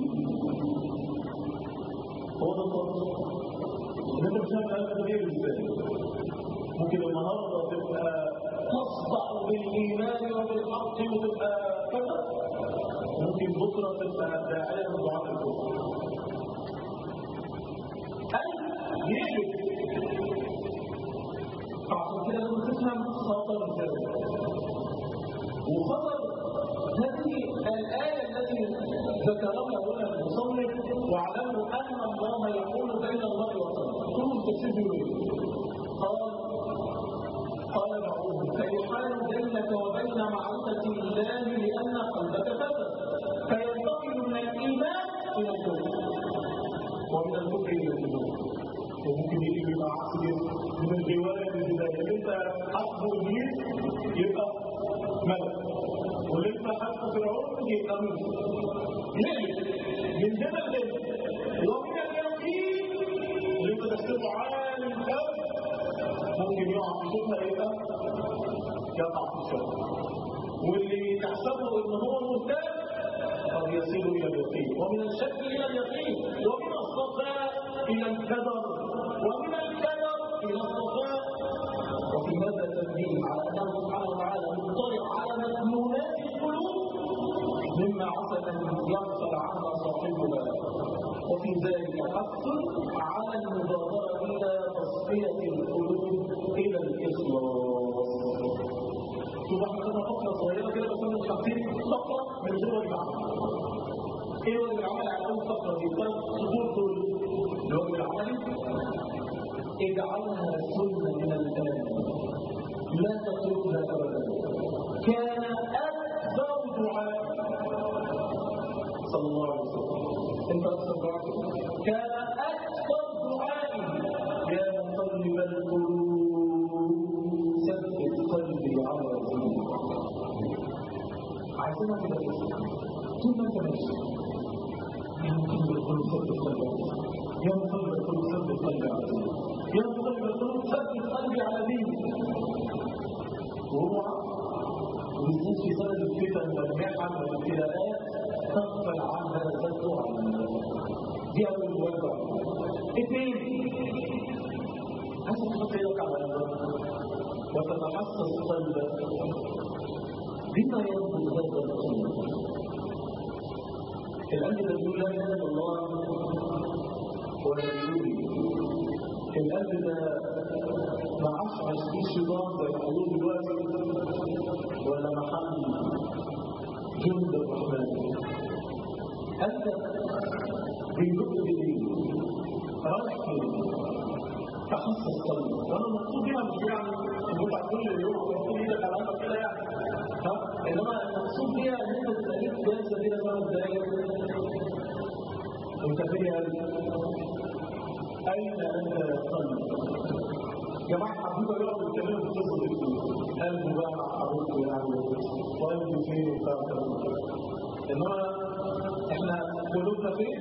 هو ده الطريق ان انت مش فاهم هذا غير ازاي ممكن النهارده تبقى تصدع بالايمان وبالحق وتبقى كذا ممكن بكره تبقى داعيه من دعاء الكفر يقلب فعشان كده لازم تفهم خطر الجبل وخطر هذه الآية التي ذكرها هنا المصنف واعلموا أن الله يقول بين الله وصله ثم تسجدوا قال قال بعضهم فيحال بينك وبين معرفة الله لأن قلبك فسد فينتقل من الإيمان إلى الكفر ومن الكفر إلى الإيمان وممكن يجي بيبقى عكس من الجوال البداية اللي انت حسبه ابليس يبقى ملك واللي انت حسبه فرعون يبقى موسى يقلب من هنا لهنا ومن اليقين اللي انت تحسبه عالم قوي ممكن يقع في شبهه يبقى يقع في شبهه واللي تحسبه ان هو مرتد قد يصل الى اليقين ومن الشك الى اليقين ومن الصفاء الى الكدر ومن الكدر الى الصفاء وفي هذا تنبيه على انه سبحانه وتعالى مطلع على مكنونات القلوب مما عسى ان يغفل عنها صاحبها وفي ذلك حث على المبادره الى تصفيه القلوب الى الاخلاص شوف احنا خدنا فقره صغيره كده بس احنا مش حاطين فقره من جوه العمل ايه هو العمل على اول فقره دي ثلاث سطور دول الواجب العملي اجعلها سنه من الان لا تتركها ابدا كان اكبر دعاء صلى الله عليه وسلم انت اكثر دعاء كان اكبر دعاء يا مقلب القلوب ثبت قلبي على دينك عايزينها كده طول ما انت ماشي يا مقلب القلوب ثبت قلبي يا مقلب القلوب ثبت قلبي على دينك يا مقلب القلوب ثبت قلبي على دينك وهو وبالذات في زمن الفتن والمحن والابتلاءات تغفل عن هذا الدعاء دي اول وجبه اثنين عايز تحط ايدك على قلبك وتتحسس قلبك بما يربط هذا القلب القلب ده بيقول لا اله الا الله ولا يقول القلب ده ما عشعش فيه شيطان زي ما بيقولوا دلوقتي ولا محل جند الرحمن انت بيدق بالايد رايح فين تخصص قلبك وانا المقصود بيها مش يعني ان انت كل يوم تحط ايدك على قلبك كده يعني ها انما المقصود بيها ان انت تبقى ليك جلسه كده خمس دقايق انت فين يا قلبي؟ اين انت يا قلبي؟ جماعة حبيبة يقعدوا يتكلموا في القصة دي قلبه بقى مع حبيبته يعني وقلبه فين وبتاع كده انما احنا قلوبنا فين؟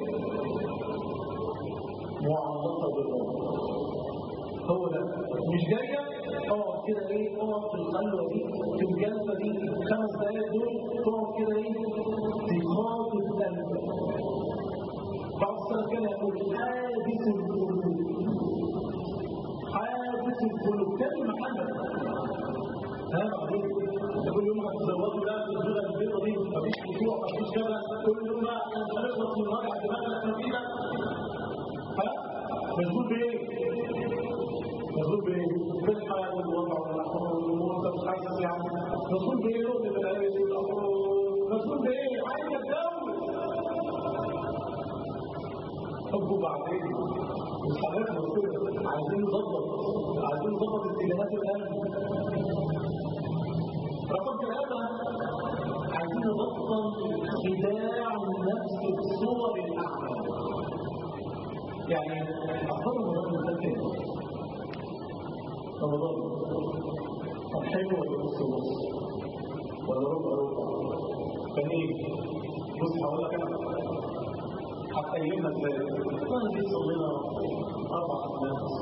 معلقة بالله هو ده مش جاية اقعد كده ايه اقعد في الخلوة دي في الجلسة دي خمس دقايق دول تقعد كده ايه تخاطب قلبك بعض السلف كان يقول حادث القلوب حادث قاسي القلوب كلمة محمد ها بعدين كل يوم هتزودوا لا الزوجة البيضة دي مفيش خشوع مفيش كذا كل يوم بقى احنا مش هنخلص من وجع دماغ اللي احنا فيه ده ها مشغول بايه؟ مشغول بايه؟ بالحال والوضع والاحوال والامور انت مش عايز يعني مشغول بايه؟ رد بالعيش والامور مشغول بايه؟ عايز اتجوز حبه بعدين مش هنخلص كده عايزين نظبط عايزين نظبط اتجاهات القلب رقم ثلاثة عايزين نبطل خداع النفس بصور الأعمال يعني أفضل رمضان المتكلم رمضان كان حلو ولا نص نص ولا ربع ربع كان ايه؟ بص هقول لك انا هتقيمنا ازاي؟ انا جيت صلينا اربع ناس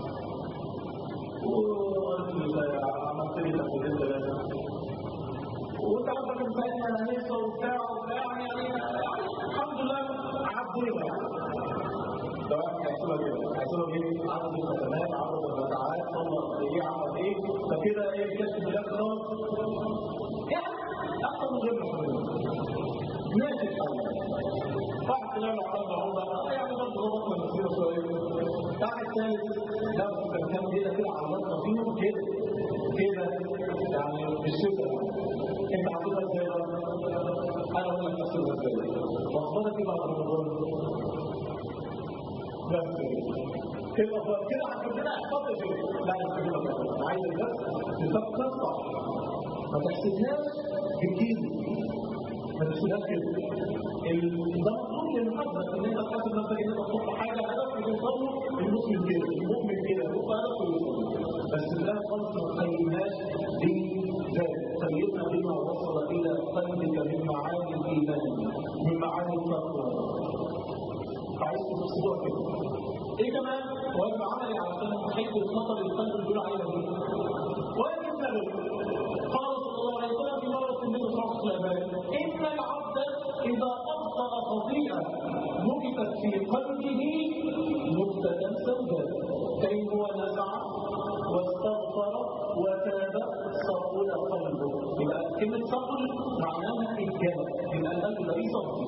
وقلت لي عملت لي تقديرين ثلاثه وانت عندك مساعدنا انا لسه وبتاع وبتاع يعني الحمد لله عدينا ده واحد هيحسبها كده هيحسبها ايه؟ عدد الختمات عدد الركعات صلى ايه عمل ايه فكده ايه كشف بلاد خلاص يعني اكثر من غير مسؤوليه ماشي الحال واحد طلع له عرض عمره يعني برضه ضغطنا نفسنا شويه واحد ثالث لا كان كام ليله كده عرضنا فيهم كده كده يعني بالشتاء انت عاطفها ازاي انا اقول لك تحسبها ازاي واخبارك ايه بعد رمضان بس كده كده عندنا احفظ شيء لا انت كده عايز بس تفكر صح ما تحسبهاش بالكيلو ما تحسبهاش كده ده مطلوب للمحبة ان انت تحسب نفسك ان انت تحط حاجه هدف توصل له المسلم كده المؤمن كده هو هدف بس لا خالص ما تخيلناش بذلك خيرنا بما وصل الى قلبك من معاني الايمان من معاني التقوى عايز تبصوا كده ايه كمان واجب عملي علشان احب الخطر اللي القلب بيقول عليه دي واجب نبوي قال صلى الله عليه وسلم في مره النبي صلى الله عليه وسلم ان العبد اذا اخطا خطيئه نكتت في قلبه نكته سوداء فان هو نزع واستغفر وتاب صقل قلبه يبقى كلمه صقل معناها الجبل يبقى القلب لا يصفي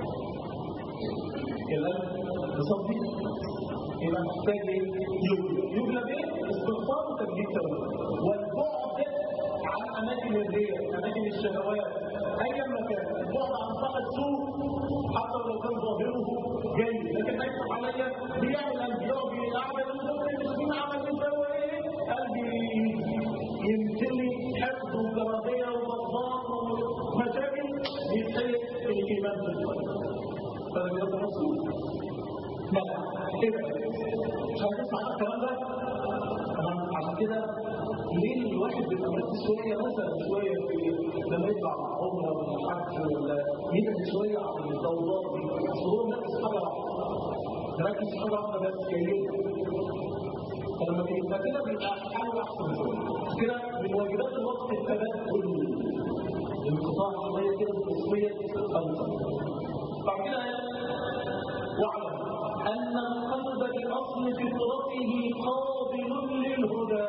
القلب يصفي يبقى محتاج ايه؟ يبلى يبلى بايه؟ استغفار وتجديد توبه والبعد عن اماكن الرياء اماكن الشهوات ايا ما كان البعد عن طاقه سوء حتى لو كان ظاهره جيد لكن هيفتح عليا بيعمل قلبي يقعد قاعده المسلمين عمل يسوي ايه؟ قلبي يمتلي حقد وكراهيه وبغضاء ومشاكل يتحرق الايمان في القلب فلم يكن رسول لا كده مش هتسمع الكلام ده تمام عشان كده ليه الواحد بيبقى مركز شويه مثلا شويه في لما يطلع عمره ولا حج ولا يبعد شويه عن الضوضاء دي اصل هو مركز حاجه واحده مركز في حاجه واحده بس كيف فلما تبقى كده بيبقى حاجه احسن شويه كده من واجبات الوقت التبادل الانقطاع شويه كده بتصفيه القلب بعد كده واعلم أن القلب بأصل فطرته قابل للهدى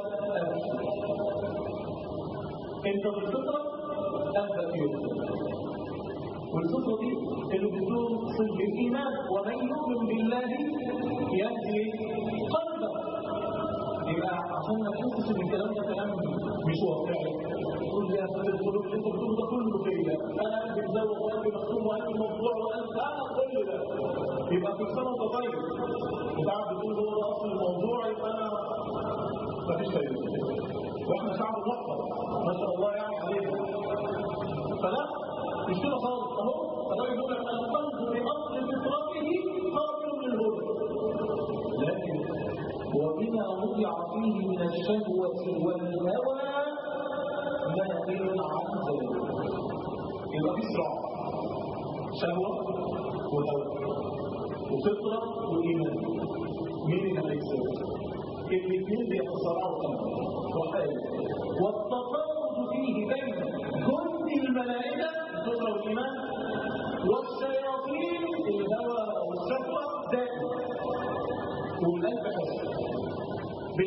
أنت بالفطرة قلبك يهدى والفطرة دي اللي بتوصل بالإيمان ومن يؤمن بالله يهدي قلبه يبقى عشان ما تحسش ان الكلام ده كلام مش واقعي تقول لي يا سيد القلوب اللي انت بتقوله ده كله فيا انا قلبي مزوق وقلبي مكتوب وقلبي موضوع وقلبي انا كل ده يبقى في سنه طيب وبعد بتقول هو ده اصل الموضوع يبقى انا مفيش فايده واحنا شعب محترم ما شاء الله يعني علينا فلا مش كده خالص اهو الراجل يقول لك القلب باصل فطرته قابل للهدى لكن وبما وضع فيه من الشهوة والهوى مائل عن ذلك يبقى في صراع شهوة وهوى وفطرة وإيمان مين اللي هيكسب؟ الاثنين بيتصارعوا كمان وحاجة والتطارد فيه بين جند الملائكة الفطرة والإيمان والشياطين الهوى والشهوة دائما والقلب حسن بيت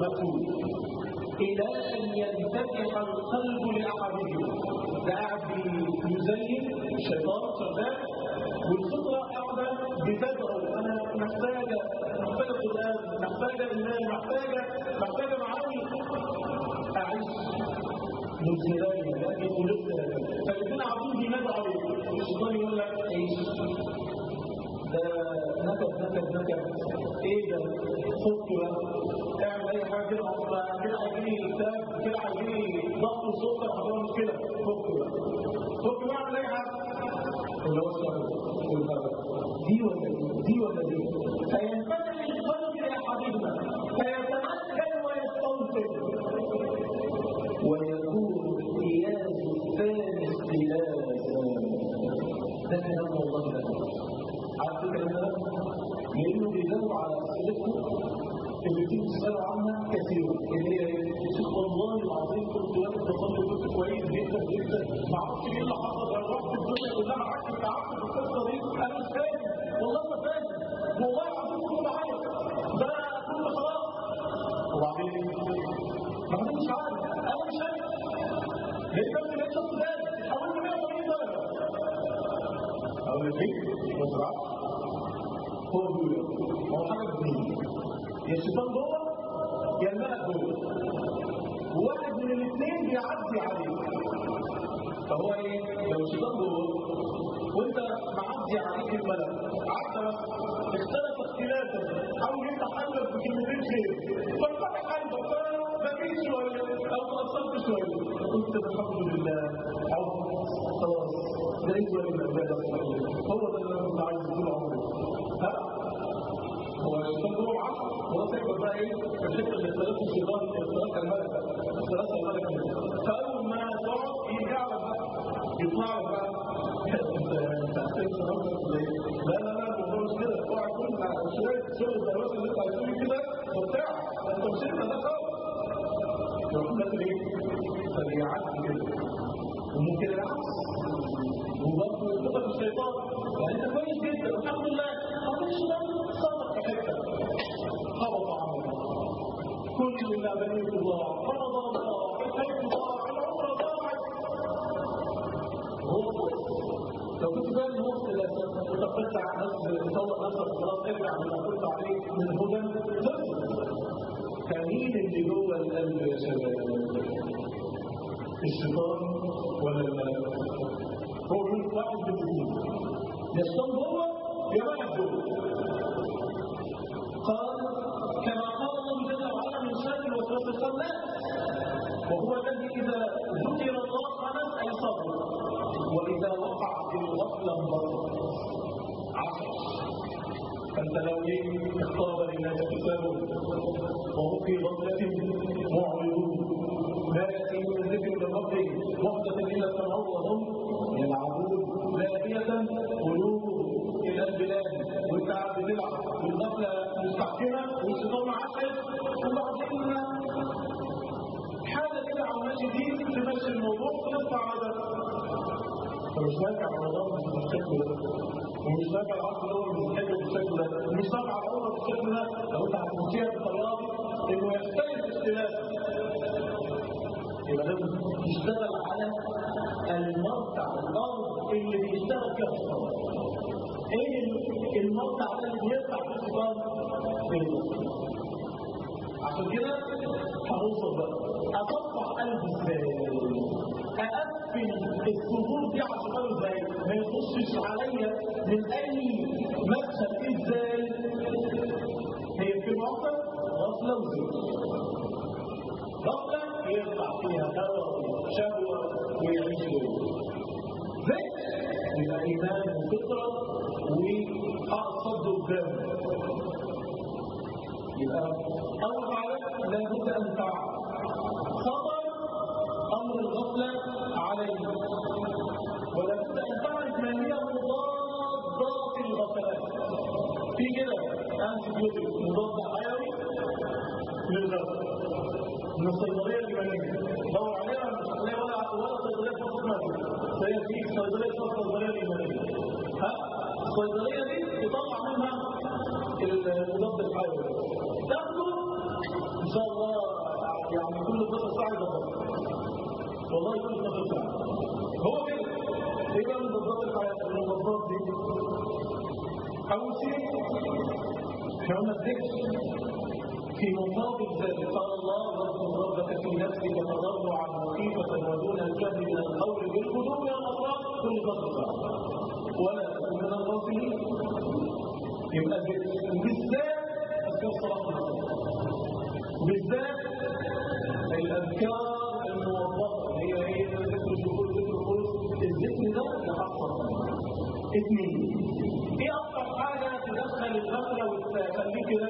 مقتول إلى أن ينفتح القلب لأحدهم ده قاعد بيزين الشيطان شغال والفطرة قاعدة بتدعو أنا محتاجة محتاجة قرآن محتاجة إيمان محتاجة محتاجة معاني أعيش من خلالها لأني خلقت هذا فالاثنين عبدون بينادوا عليه الشيطان يقول لك عيش ده نكد نكد نكد ايه ده فك بقى اعمل اي حاجه كده هم كده هيجيلي كتاب كده هيجيلي ضغط وسكر هتبقى مشكله فك بقى فك بقى اعمل اي حاجه اللي هو الشهر دي ولا دي دي ولا دي فينفتح القلب لاحدهما فيتمكن ويستنصر ويكون القياس الثاني اختلافا ده كلام والله ده عارف فكرة ده لأنه بيجاوب على أسئلتكم اللي بتيجي تسألوا عنها كثيرا اللي هي شيخ والله العظيم كنت واقف بصلي كنت كويس جدا جدا ما اعرفش ايه اللي حصل انا رحت الدنيا كلها معاك انت عارف القصه دي انا مش فاهم والله ما فاهم والله العظيم كنت بعيط ده كنت خلاص وبعدين ما انا مش عارف انا مش عارف ليه بس لقيت شخص ثاني حاولت 180 درجه اقول لك ليه؟ ما تزعلش هو بيقول هو حاجه اثنين يا الشيطان جوه يا الملك جوه وواحد من الاثنين بيعدي عليه فهو ايه لو الشيطان جوه وانت معدي عليك الملك عدى اختلف اختلافا حاول يفتح قلبك بكلمتين خير فانفتح قلبك فبكيت شويه او تاثرت شويه قلت الحمد لله عمر خلاص لقيت ولي من العباده هو ده اللي انا كنت عايز طول عمري ها هو الشيطان جوه معاك خلاص يبقى بقى ايه الحته اللي اختلفت الشيطان اختلاف الملكه اختلاف الملكه فاول ما تقعد يرجع لك بقى يطلع لك بقى انت احسنت نفسك ليه؟ لا لا لا الموضوع مش كده اوعى تكون شويه شغل الدراسه اللي انت هتقولي كده وبتاع انت مش انت ده خالص يروح داخل ايه؟ فبيعدي كده وممكن العكس وبرضه يطلق الشيطان يعني انت كويس جدا الحمد لله معلش ده صدق في حته هبط عمله كل اللي بنيت الله رمضان ضاع الحج ضاع العمره ضاعت هو لو كنت فاهم ان هو اختلاف وتقطع عن نفسك تطلق نفسك خلاص ارجع لما كنت عليه من هدى فمين اللي جوه القلب يا شباب؟ الشيطان ولا الملك؟ هو يقول واحد من الاثنين يا الشيطان جوه يا ملك جوه قال كما قال الله جل وعلا من شر الوسواس الخناس وهو الذي اذا ذكر الله خنس اي صبر واذا وقع في الغفله انبسط عشر فانت لو ايه اقترب للناس حسابهم وهم في غفله معرضون لا ياتيهم من ذكر من ربهم وحده الا سمعوا وهم يلعبون لاهيه قلوبهم الى البلاد وانت قاعد بتلعب والغفله مستحكمه والشيطان عسل وبعدين حاجه كده على الماشي دي تمشي الموضوع تنفع على ده فمش نافع رمضان مش بالشكل ده ومش نافع العصر الاول مش بالشكل بالشكل ده ومش نافع العمره بالشكل ده لو انت هتمشيها بالطريقه دي انه يختلف اختلافا يبقى لازم تشتغل على المرتع الارض اللي بيشتغل فيها الصبر ايه المرتع ده اللي بيرفع فيه الصبر عشان كده هنوصل بقى اصفح قلبي ازاي اقفل الصدور دي عشان ازاي ما يخشش عليا من اي مدخل ازاي هي في موقف غفله وزيت غفله يطلع فيها هوى وشهوه ويعيش جوه ذكر يبقى ايمان وفطره وحق صد قدامه يبقى اول حاجه لابد ان تعرف خطر امر الغفله عليه ولابد ان تعرف ما هي مضادات الغفلات في كده انتي مضاد حيوي للغفله من الصيدليه اليمنيه دور عليها مش هتلاقي ولا ولا صيدليه في مصر هي في صيدليه اسمها الصيدليه اليمنيه ها الصيدليه دي تطلع منها المضاد الحيوي تاخده ان شاء الله كل 12 ساعه يظبط والله كل 12 ساعه هو كده ايه بقى مضادات الحياه المضادات دي اول شيء احنا قلنا الذكر في مقابل ذلك قال الله واذكر ربك في نفسك تضرعا وخيفة ودون الجهل من القول بالغدو والاطراف كل فترة ساعة ولا تكن من الغافلين يبقى الذكر بالذات اذكار صلاة بالذات الاذكار الموظفة هي هي ذكر الشهور ذكر الخلص الذكر ده يحصل اثنين ايه اكتر حاجة تدخل الغفلة وتخليك كده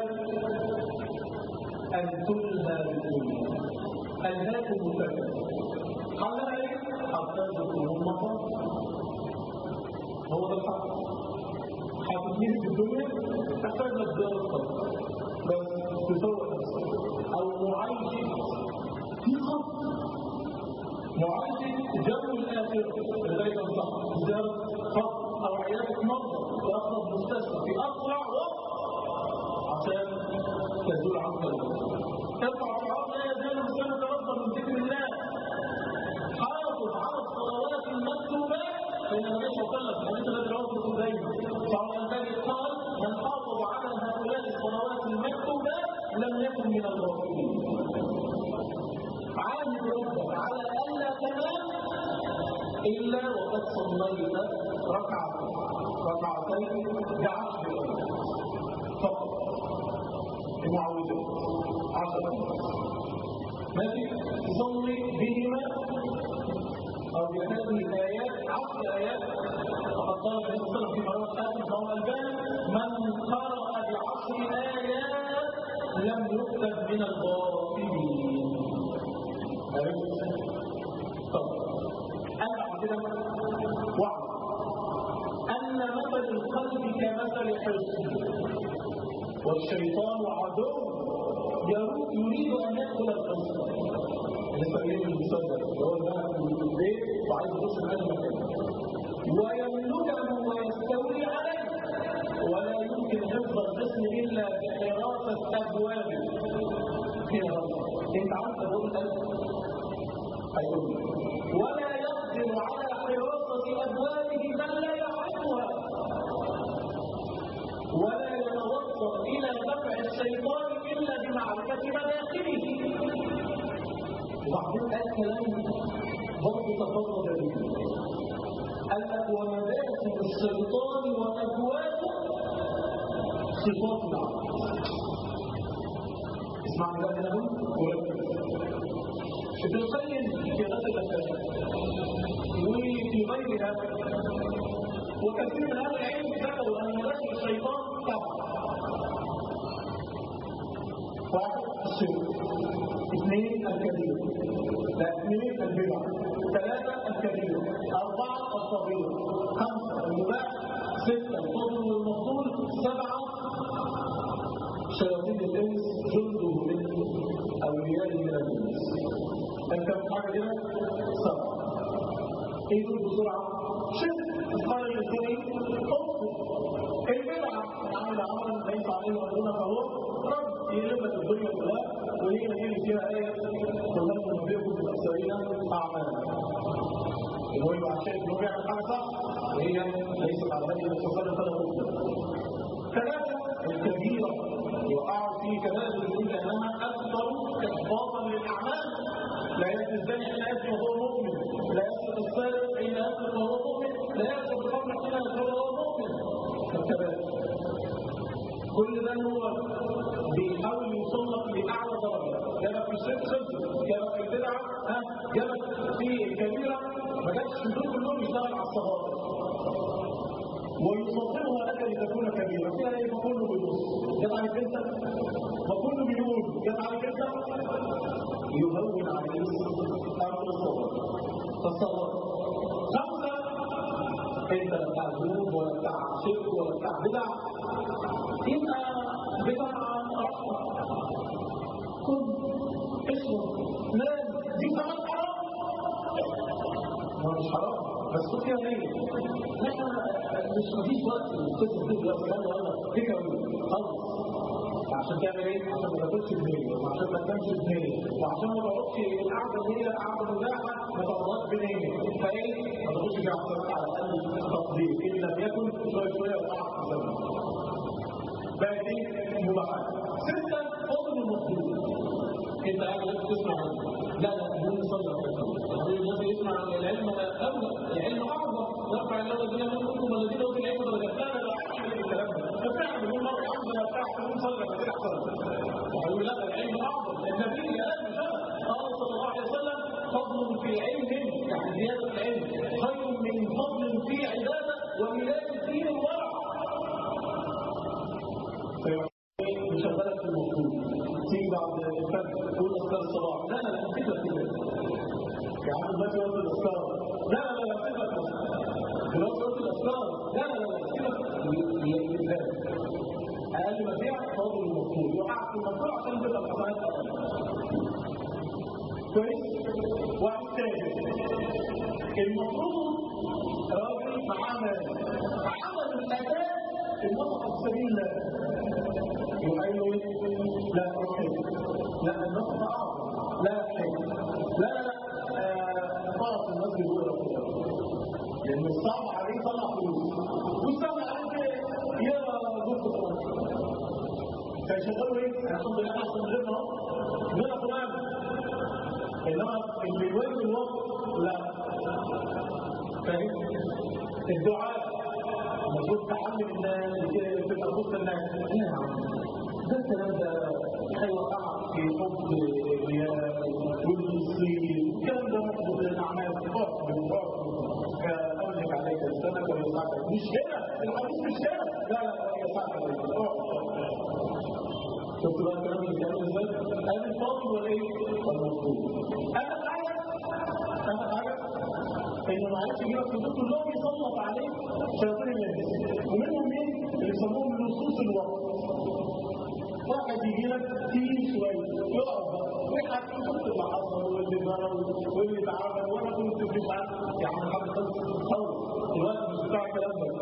أن تلهى بالدنيا ألهاكم الفكر حلها إيه؟ حتى تكونوا المطار هو ده الحق حاططين في الدنيا تحتاج لك زيارة قبر بس تسوق نفسك أو معايشة في خط معايشة جو الآخرة لغاية الصح زيارة قبر أو عيادة مرضى في أقرب مستشفى في أسرع وقت عشان تزول عنك الوقت ارفع شعار لا يزال الانسان يتربى من ذكر الله حافظ على الصلوات المكتوبات فان النبي صلى الله عليه وسلم حديث الذي رواه ابن دايما صلى الله عليه قال من حافظ على هؤلاء الصلوات المكتوبات لم يكن من الغافلين عاهد ربك على الا تنام الا وقد صليت ركعه ركعتين بعشر فقط المعوذات عشرة ماشي تصلي بهما أو بهذه الآيات عشر آيات فقد قال النبي صلى الله عليه وسلم في مرات آخر قول البان من قرأ بعشر آيات لم يكتب من الغافلين عرفت؟ طب أربع كده واحد أن مثل القلب كمثل حصن والشيطان عدو يريد أن يدخل القصر نستغل المصدر اللي هو ده في البيت وعايز يخش في أي مكان ويملكه ويستولي عليه ولا يمكن حفظ الجسم إلا بحراسة أبوابه حراسة أنت عارف أبواب القلب هيقول ولا يقدر على حراسة أبوابه من لا يعرفها ولا يتوصل إلى دفع الشيطان إلا بمعرفة مداخله وبعدين قال كلام برضه تفرد به قال لك ومداخل الشيطان وأبوابه صفات العقل اسمع ده كلام وركز ابن القيم في غد الأسئلة وفي غيرها وكثير من اهل العلم ذكروا ان مداخل الشيطان سبعه واحد الشرك اثنين الكبير لا اثنين البدع ثلاثة الكبير أربعة الصغير خمسة المباح ستة الفضل والمفضول سبعة شياطين الإنس جنده من أولياء من الإنس أنت حاجة كده سبعة ايه دول بسرعة شرك قال الإنسان أخطئ البدعة من عمل عملا ليس عليه أمرنا فهو رد يلمة الدنيا كلها وهي نجيل فيها آية ومن نبيكم بالأكثرين أعمالا المهم عشان إنه بيعمل حاجة صح وهي ليست على هذه التصرف فلا مطلق ثلاثة الكبيرة يقع في كبائر الذنوب لأنها أكثر إحباطا للأعمال لا يأتي الزاني حين يأتي وهو مؤمن لا يسرق السارق حين يسرق وهو مؤمن لا يأتي الخمر حين يسرق وهو مؤمن الكبائر كل ده هو بيحاول يوصلك لأعلى درجة جابك في الشرك خلص جابك في البدعة ها جابك في الكبيرة ما جابش في دول كلهم يشتغل على الصغار ويصدرها لك لتكون كبيرة فيها ايه فكله بيبص جت عليك انت فكله بيقول جت عليك انت يهون عليك امر الصبر فالصبر خمسة انت لا بتاع ذنوب ولا بتاع شرك ولا بتاع بدع يبقى بدع رحمة كل اسمه نام دي كمان حرام ما مش حرام بس كل فيها ليه احنا مش مفيش وقت القصه دي دلوقتي انا ولا فكره خالص وعشان تعمل ايه؟ عشان ما تاكلش بنيه وعشان ما تنامش بنيه وعشان ما تقعدش القعده اللي هي قعده مباحه ما تقعدش بنيه فايه؟ ما تاخدش فيها حسنات على الاقل تقدير ان لم يكن شويه شويه وقعت في الزمن بقى دي مباحات سته فضل المطلوب انت قاعد تسمع لا لا مهم صلى الله النبي يسمع العلم اولى العلم اعظم يرفع الله الذين منكم والذين اوتوا العلم درجات لا لا لا الكلام ده ففعلا بيقول مره واحده لا بتاع تقول صلى كتير احسن ويقول لا العلم اعظم النبي قال قال صلى الله عليه وسلم فضل في علم يعني زياده العلم خير من فضل في عباده وميلاد الدين الورع مشغلة في الموضوع تيجي بعد الفجر تقول أذكار الصباح لا لا لا فكرة كده يا عم دلوقتي وقت الأذكار لا لا لا فكرة دلوقتي وقت الأذكار لا لا لا فكرة أقل ما فيها فاضل المفروض يقع في المفروض عشان تبقى الحسنات أقل كويس واحد تاني المفروض راجل معاه عمل الأداء النفقة في سبيل الله يقول له لا تحب لا النفقة أعظم لا تحب لا لا لا فرص الناس يقول لأن الصعب عليه طلع فلوس والصعب عليه يرى جزء فيشغلوا ايه؟ الحمد لله احسن من غيرنا غير فلان انما اللي يواجه الوقت لا فاهم؟ الدعاء المفروض تعلم الناس تبقى وسط الناس لا يا عم ده الكلام ده هيوقعك في حب الرياء والصيد الكلام ده محبط للاعمال فقط فقط كأملك عليك لسانك ويسعك مش هنا الحديث مش هنا لا لا يسعك عليك شفت بقى الكلام اللي بيعمل ازاي؟ هذا الفاضل ولا ايه؟ المفروض اهم حاجه اهم حاجه انه ما عرفش يجيبك في الدكتور كلهم يسلط عليه شياطين الانس ومنهم مين؟ اللي يسموهم لصوص الوقت واحد يجي لك تقيل شويه يقف بقى ويحكي شفت اللي حصل واللي ضرب واللي اتعمل وانا كنت مش عارف يا عم الحاج خلص خلص الوقت مش بتاع الكلام ده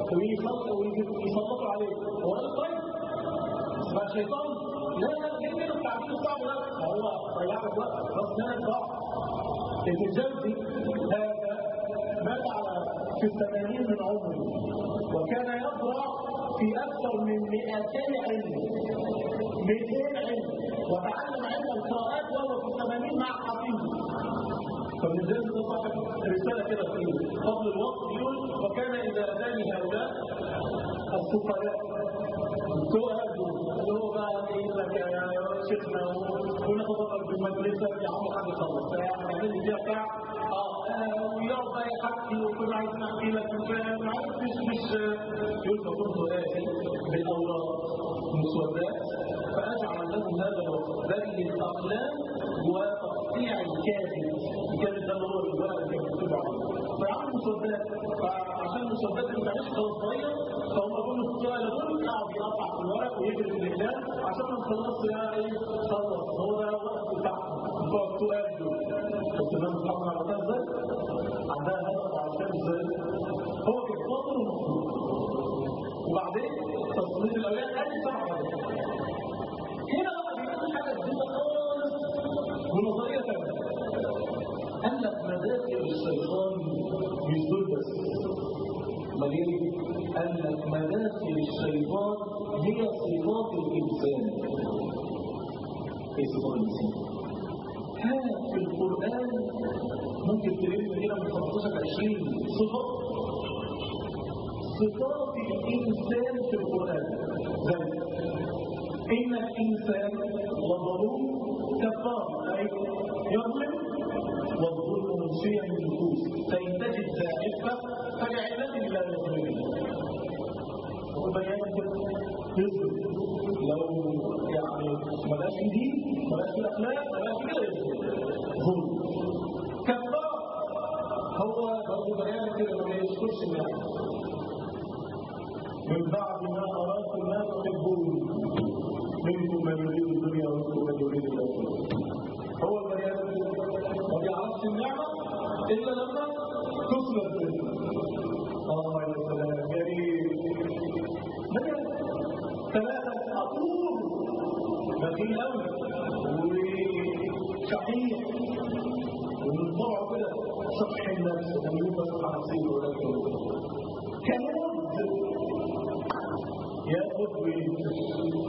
ويسلطوا عليه هو ده طيب بقى شيطان لا لا ليه كده التعبير الصعب ده هو ضيع لك وقت بس انا ضاع الجوزي هذا مات على في الثمانين من عمره وكان يقرا في اكثر من 200 علم 200 علم وتعلم علم القراءات وهو في الثمانين مع حفيظه فمن ذلك ده صاحب رساله كده في فضل الوقت يقول وكان اذا اتاني هؤلاء السفراء سؤال اللي هو بقى ايه لك يا شيخنا وناخد في المدرسه يا عم حد يخلص فيعمل لي فيها بتاع اه ويقعد بقى يحكي وكل عايز نحكي لك ما عرفتش مش يقول فكنت آتي بالاوراق مسودات فاجعل لهم هذا الوقت بل الاقلام وتقطيع الكاتب الكاتب ده اللي هو الورق اللي كان مكتوب عليه فعمل مسودات فعشان المسودات اللي ما تعيش خلاص صغير فهم كل السؤال دول قاعد يقطع في الورق ويجري في الاقلام عشان ما نخلصش يا ايه خلص هو ده الوقت بتاعهم بتوع السؤال دول الامام محمد عبد ازاي عندها هدف عشان ازاي هو كان فاضل ومفروض وبعدين تصميم الاولاد ادي سبع هنا بقى بيكون حاجه جديده خالص ونظريه ثانيه قال لك مداخل الشيطان مش دول بس امال ايه؟ قال لك مداخل الشيطان هي صفات الانسان ايه صفات الانسان؟ كانت في القرآن ممكن تلم هنا من 15 20 صفة صفات الإنسان في القرآن زي إن الإنسان لظلوم كفار أي يظلم والظلم منشيع من النفوس فإن تجد ذا عفة فلعلة لا يظلم وبيان يظلم لو يعني ملاش في دين ملاش في الاخلاق ملاش في غيره ظلم كفار هو برضه بيان كده ما يشكرش الناس من بعد ما اراكم ما تحبون منكم من يريد الدنيا ومنكم من يريد الاخره هو البيان ما بيعرفش النعمه الا لما تسلب اه يا سلام جميل ثلاثة غفور بخيل قوي وشحيح ومن طبعه كده شح النفس ان يوسف عصير ولكن كنود ياخذ وينتش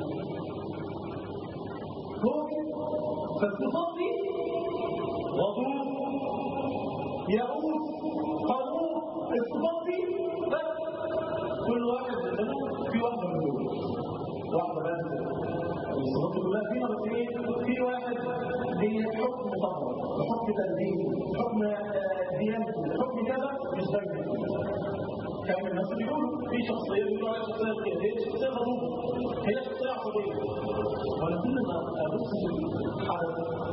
هو فالصفات دي غضوب يئوس قانون الصفات دي بس كل واحد منهم في واحده من دول واحده بس الصفات كلها فيها بس ايه في واحد بحكم طبعه بحكم تنزيل بحكم ديانته بحكم كذا مش دايما كان الناس بيقولوا في شخصيه بيقولوا عليها شخصيه قياديه شخصيه غضوبه هي شخصيه عصبيه وانا كل ما ابص في الحدث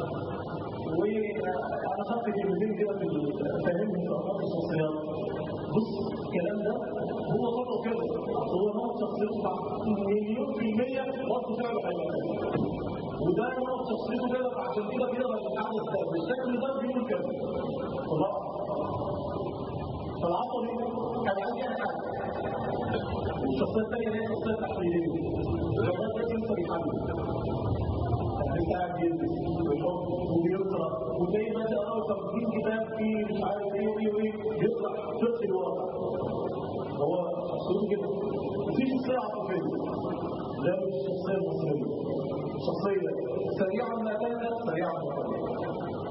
وانا خدت كلمتين كده في فاهمني في افكار الشخصيات بص الكلام ده هو طبعه كده هو نوع شخصيته بتاع مليون في المية وقت فعله هيبقى وده نوع شخصيته كده فعشان كده كده بقى الحدث ده بالشكل ده بيقول كده خلاص فالعصبي كان عندي انا حاجه الشخصيه الثانيه هي الشخصيه التحليليه الراجل ده لسه بيحلل لسه قاعد بيلبس ويحط وبيقرا وزي ما تقرا 50 كتاب فيه مش عارف ايه وايه وايه بيقرا فقه الواقع هو شخصيته كده وفي شخصيه عاطفيه ده مش الشخصيه المصريه شخصيه سريعا ما تنسى سريعا ما تنسى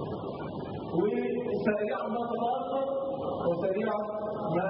وسريعا ما تتاثر وسريعا ما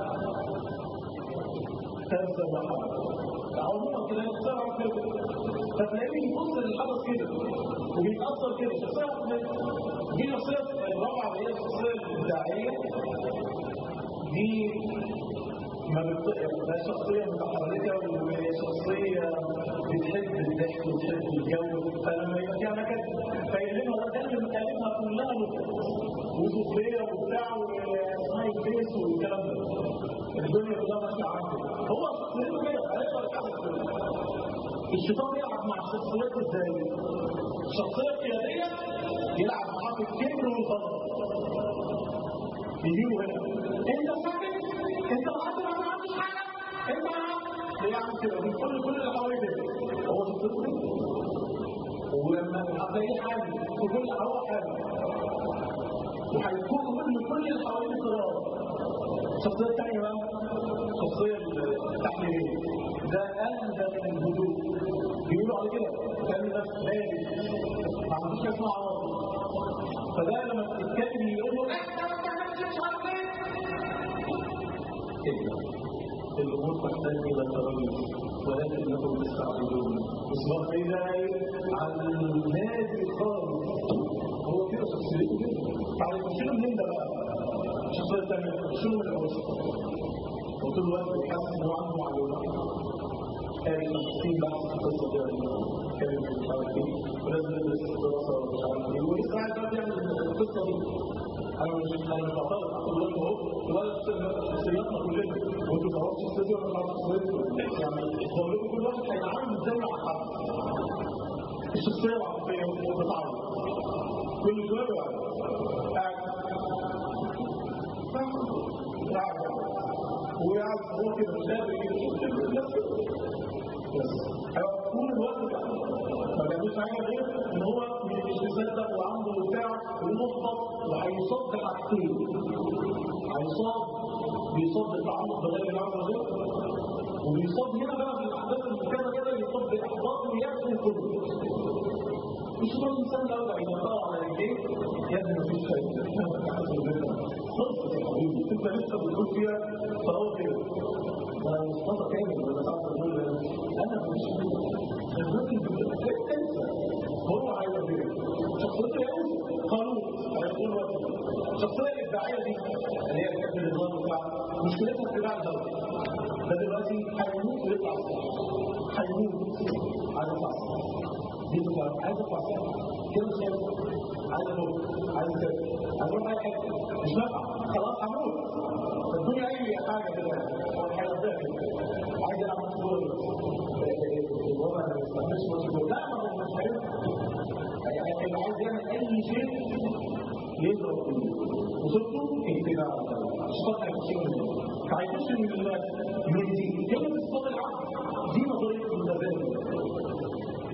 تنسى ما حدث عموما كده بسرعه كده فتلاقيه يبص للحدث كده وبيتاثر كده شخصيه دي شخصيه الرابعه اللي هي الشخصيه الابداعيه دي ما بتطيق ده شخصيه متحركه وشخصيه بتحب الضحك وتحب الجو فلما يبقى فيها نكد فيلمها ده كلمه كلمها كلها نكت وسخريه وبتاع وسمايل فيس والكلام ده الدنيا كلها ماشيه عنه هو شخصيته كده هيقدر يعمل كده الشيطان يلعب مع الشخصيات ازاي؟ الشخصيه القياديه يلعب معاه في الكبر والغضب يجيبه هنا انت ساكت انت معاك ما عملتش حاجه انت بيعمل كده بيقول كل اللي حواليه كده هو شخصيته ولما هتلاقيه حاجه في كل هو حاجه وهيكون كل كل اللي حواليه صراط الشخصيه الثانيه بقى الشخصيه التحليليه ده اهدى من الهدوء بيقولوا على كده كان ده بارد ما عندوش حاجه اسمها عواطف فده لما تتكلم يقول له الامور تحتاج الى تريث ولكنكم تستعجلون اصبح الى عن النادي خالص هو كده شخصيته كده تعالى تشيله منين ده بقى الشخصيه الثانيه تشيله من الاول وطول الوقت بيحس ان هو عنده معلومات قاري 50 بحث في القصه دي كان مش عارف ايه ولازم ندرس الدراسه ومش عارف ايه ولسه قاعد بقى بيعمل القصه دي انا مش انا مش بعترض اقول لكم اهو ولا شخصياتنا كلنا وانتوا تعرفوا شخصيتي ولا ما تعرفوش شخصيتي يعني بقول لكم كل واحد هيتعامل ازاي مع حد الشخصيه العاطفيه بتتعرض كل شويه قاعد قاعد وقاعد هو كده مش قادر بس طول الوقت بقى ما بيعملش حاجه غير ان هو مش مصدق وعنده بتاع ومحبط وهيصد حاجتين هيصاب بيصاب بالتعلق بغير الله عز وجل وبيصاب هنا بقى بالاحداث المكانه كده يصاب بالاحباط ويأكل كله مش كل انسان لو بقى يدور على رجليه يا ابني مفيش فايده خلصت يا حبيبي انت لسه بتقول فيها فهو كده انا مصطفى كامل ولا تعرف تقول انا مش الراجل انسى هو عايز كده شخصيته يقول قانون هيقول وقت الشخصيه الابداعيه دي اللي هي كانت النظام بتاع مشكلتها اتباع الهوى ده دلوقتي هيموت ويطلع الصح هيموت عايز يطلع الصح دي بتبقى عايز يطلع الصح كده مش هينفع عايز اموت عايز كده عايز اروح اي حته مش نافع خلاص هموت الدنيا اي حاجه كده هيقضيها كده عايز العب فوتبول الوضع ما بيستحملش فوتبول لا ما هو مش هينفع يعني اللي عايز يعمل اي شيء يضرب فيه وصلته اتباع الشيطان هيخش منه فهيخش من من دي كلمه الصوت العقل دي نظريه المتبادل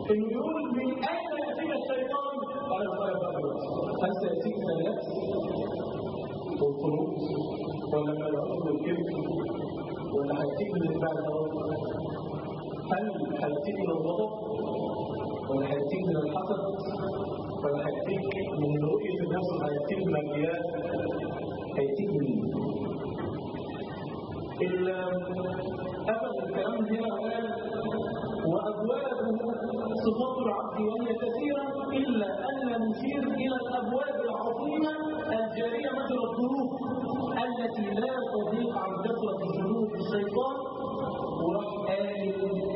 انه يقول من اين ياتيك الشيطان؟ قال له هل سياتيك من الياس والقنوط ولا من العقد والكبر ولا هياتيك من اتباع الهوى؟ هل هياتيك من الغضب ولا هياتيك من الحسد ولا هياتيك من رؤيه الناس ولا هياتيك من الرياء؟ هياتيك من أبد الكلام هنا قال وأبواب صفات العبد وهي كثيرة إلا أن نشير إلى الأبواب العظيمة الجارية مثل الظروف التي لا تضيق عن كثرة جنود الشيطان وراح قال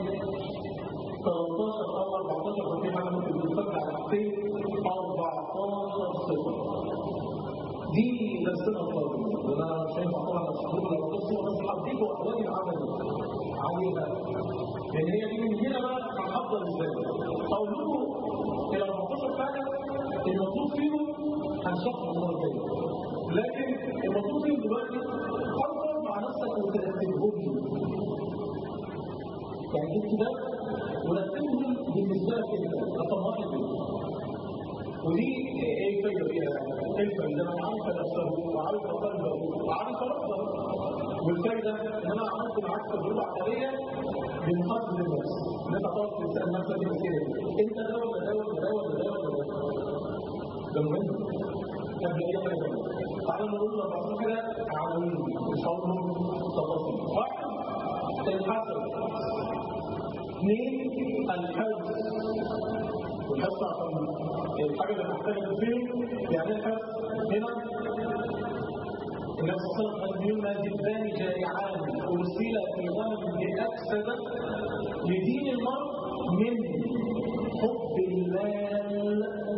13 أو 14 في حاجة ممكن تتفق على حاجتين 14 صفة دي درسنا الفاضل وده شايف طبعا الشهور لو قصوا بس حطيتوا احوال العمل عليها لان هي دي من هنا بقى هنحضر ازاي اقول لكم ال 14 حاجه المطلوب فيهم هنشرحها المره الجايه لكن المطلوب فيهم دلوقتي حضر مع نفسك وترتبهم يعني جبت ده ورتبهم بالنسبه لك انت رقم واحد ودي ايه الفايده فيها؟ ايه الفايده؟ انا عارف نفسه وعارف قلبه وعارف ربه والفايده ان انا عملت معاك تجربه عمليه بمحاسبه النفس ان انت تقعد تسال نفسك الاسئله انت ده ولا ده ولا ده ولا ده ولا ده؟ ده مهم قبل اي حاجه تعالى نقول لبعضنا كده عناوين مش هقول لهم تفاصيل واحد الحسد اثنين الحرص والحرص عشان الحاجة اللي محتاجة فيه يعني الحرص هنا النبي صلى الله عليه وسلم قال ذبان جائعان أرسل في غنم لأفسد لدين المرء من حب المال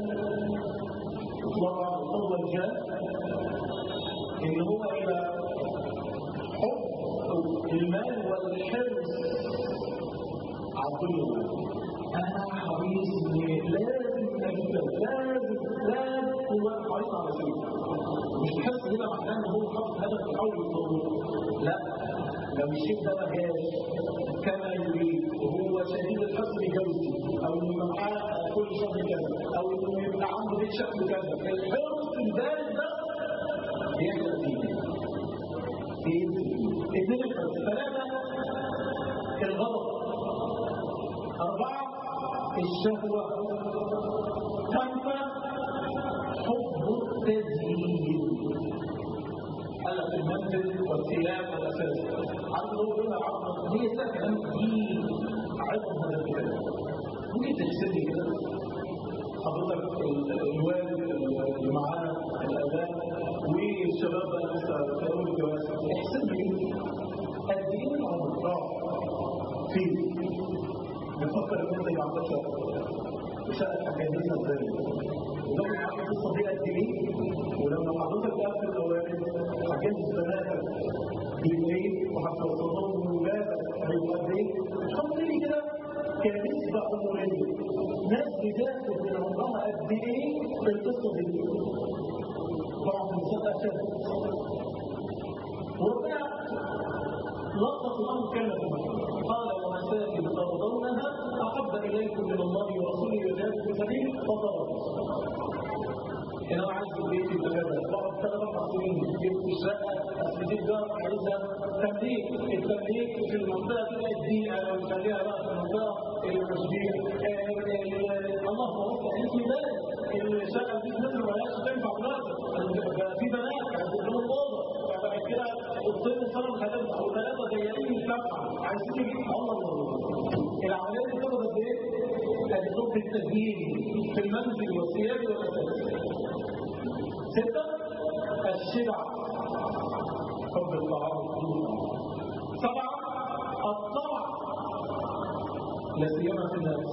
طبعا الفضل الجاد ان هو الى حب المال والحرص على كل انا حريص ان لازم اجيب لازم لازم هو حريص على شيء مش الحرص هنا معناه ان هو حاطط هدف يحاول يوصله لا لو الشيء ده ما جاش كما يريد وهو شديد الحرص لجوزه او انه يبقى معاه كل شهر كذا او انه يبقى عنده بيت شكل كذا الحرص البارد ده بيحصل فيه اثنين الحرص ثلاثه الغضب أربعة الشهوة خمسة حب التزيين قال في المنزل والثياب والأساس عارف هو بيقول عظمة هي ده كلام دي عظم هذا الكلام ممكن تحسب لي كده حضرتك الوالد اللي معانا الآباء والشباب بقى لسه في أول الجواز احسب لي قد إيه العمر راح فيه بفكر ان انت يبقى عندك وشقه هتجهزها ازاي ولو معاك القصه دي قد ايه ولما حضرتك بقى في الاوائل هتجهز بناتك بايه وهتوصلهم لاولادك هيبقى قد ايه حط لي كده كنسبه عمريه ناس بتاخد من عمرها قد ايه في القصه دي طبعا المسابقه اشد وربنا لطف الامر كلمه قال ومساكن ترضونها احب اليكم من الله ورسوله وجهاد في سبيله فتربصوا انا عايز البيت يبقى كذا بقعد ثلاث اربع سنين جبت الشقه اصل دي الجار عايزها تمليك التمليك في المنطقه دي الدقيقه لو نخليها بقى في المنطقه اللي مش دي الله وفق اسم ده الشقه دي مثل ما لهاش تنفع بقى في بنات عايزين لهم اوضه بعد كده قلت صار الخدم او ثلاثه ضيقين الشقه عايزين يجيب الله العمليه دي بتاخد قد ايه؟ الصوت التسجيل في المنزل والثياب والاساس سته الشبع حب الطعام سبعه الطمع لا سيما في الناس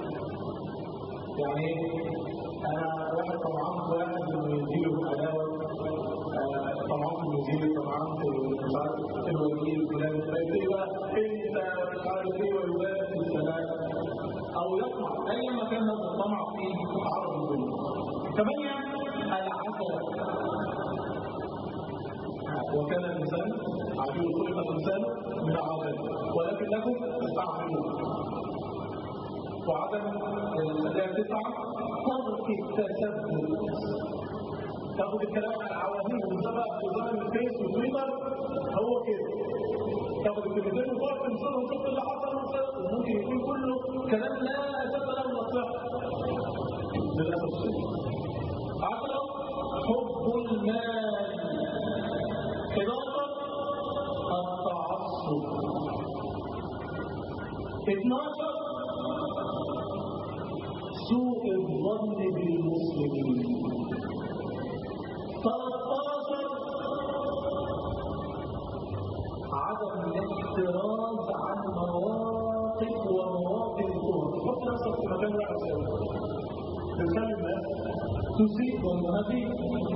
يعني انا واحد طمعان في واحد انه يديله حلاوه طمعان في المدير طمعان في مش عارف الوكيل فلان فيبقى انت مش عارف ايه والولاد في السلام او يطمع اي مكان هذا الطمع فيه عرض الدنيا ثمانيه العسل وكان الانسان عجوز خلق الانسان من عسل ولكن لكم تستعملون وعدم الخلايا تسعة ترك التثبت تاخد الكلام على العواميد وتبقى في زمن الفيس وتويتر هو كده تاخد التلفزيون وتقعد تنشره وتشوف اللي حصل وممكن يكون كله كلام لا اساس له من الصحه للاسف الشديد عشرة حب المال 11 التعصب 12 سوء الظن بالمسلمين 13 عدم الاحتراز عن مواقف ومواطن الظهر حط نفسك في مكان واحد تتكلم الناس تسيء ظنها فيك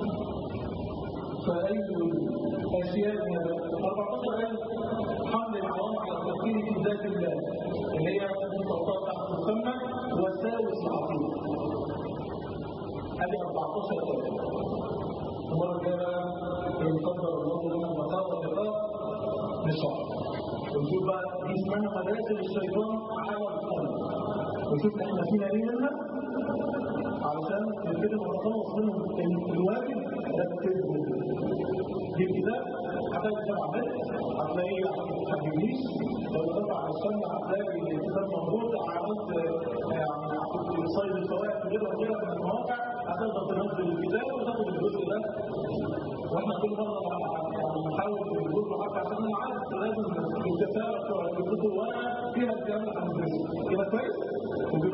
فأي الأشياء من 14 حمل العوام على التفكير في ذات الله اللي هي مستوطنة تحت مسمى وساوس العقيدة هذه 14 آية المرة الجاية إن قدر الله لنا المسار واللقاء نشرح ونشوف بقى دي اسمها مدرسة الشيطان على القلب ونشوف احنا فينا ايه منها علشان نبتدي نتخلص منهم الواجب رتبه دي الكتاب هتلاقي كتاب عمل هتلاقي عشان ما تحجبنيش لو تطلع على الشمع هتلاقي الكتاب موجود عملت يعني صيد الفوائد وغيرها وغيرها من المواقع هتقدر تنزل الكتاب وتاخد الجزء ده واحنا كل مره نحاول نقول حتى عشان انا عارف لازم الكتابه بتوع الكتب وانا فيها الكلام اللي هندرسه يبقى كويس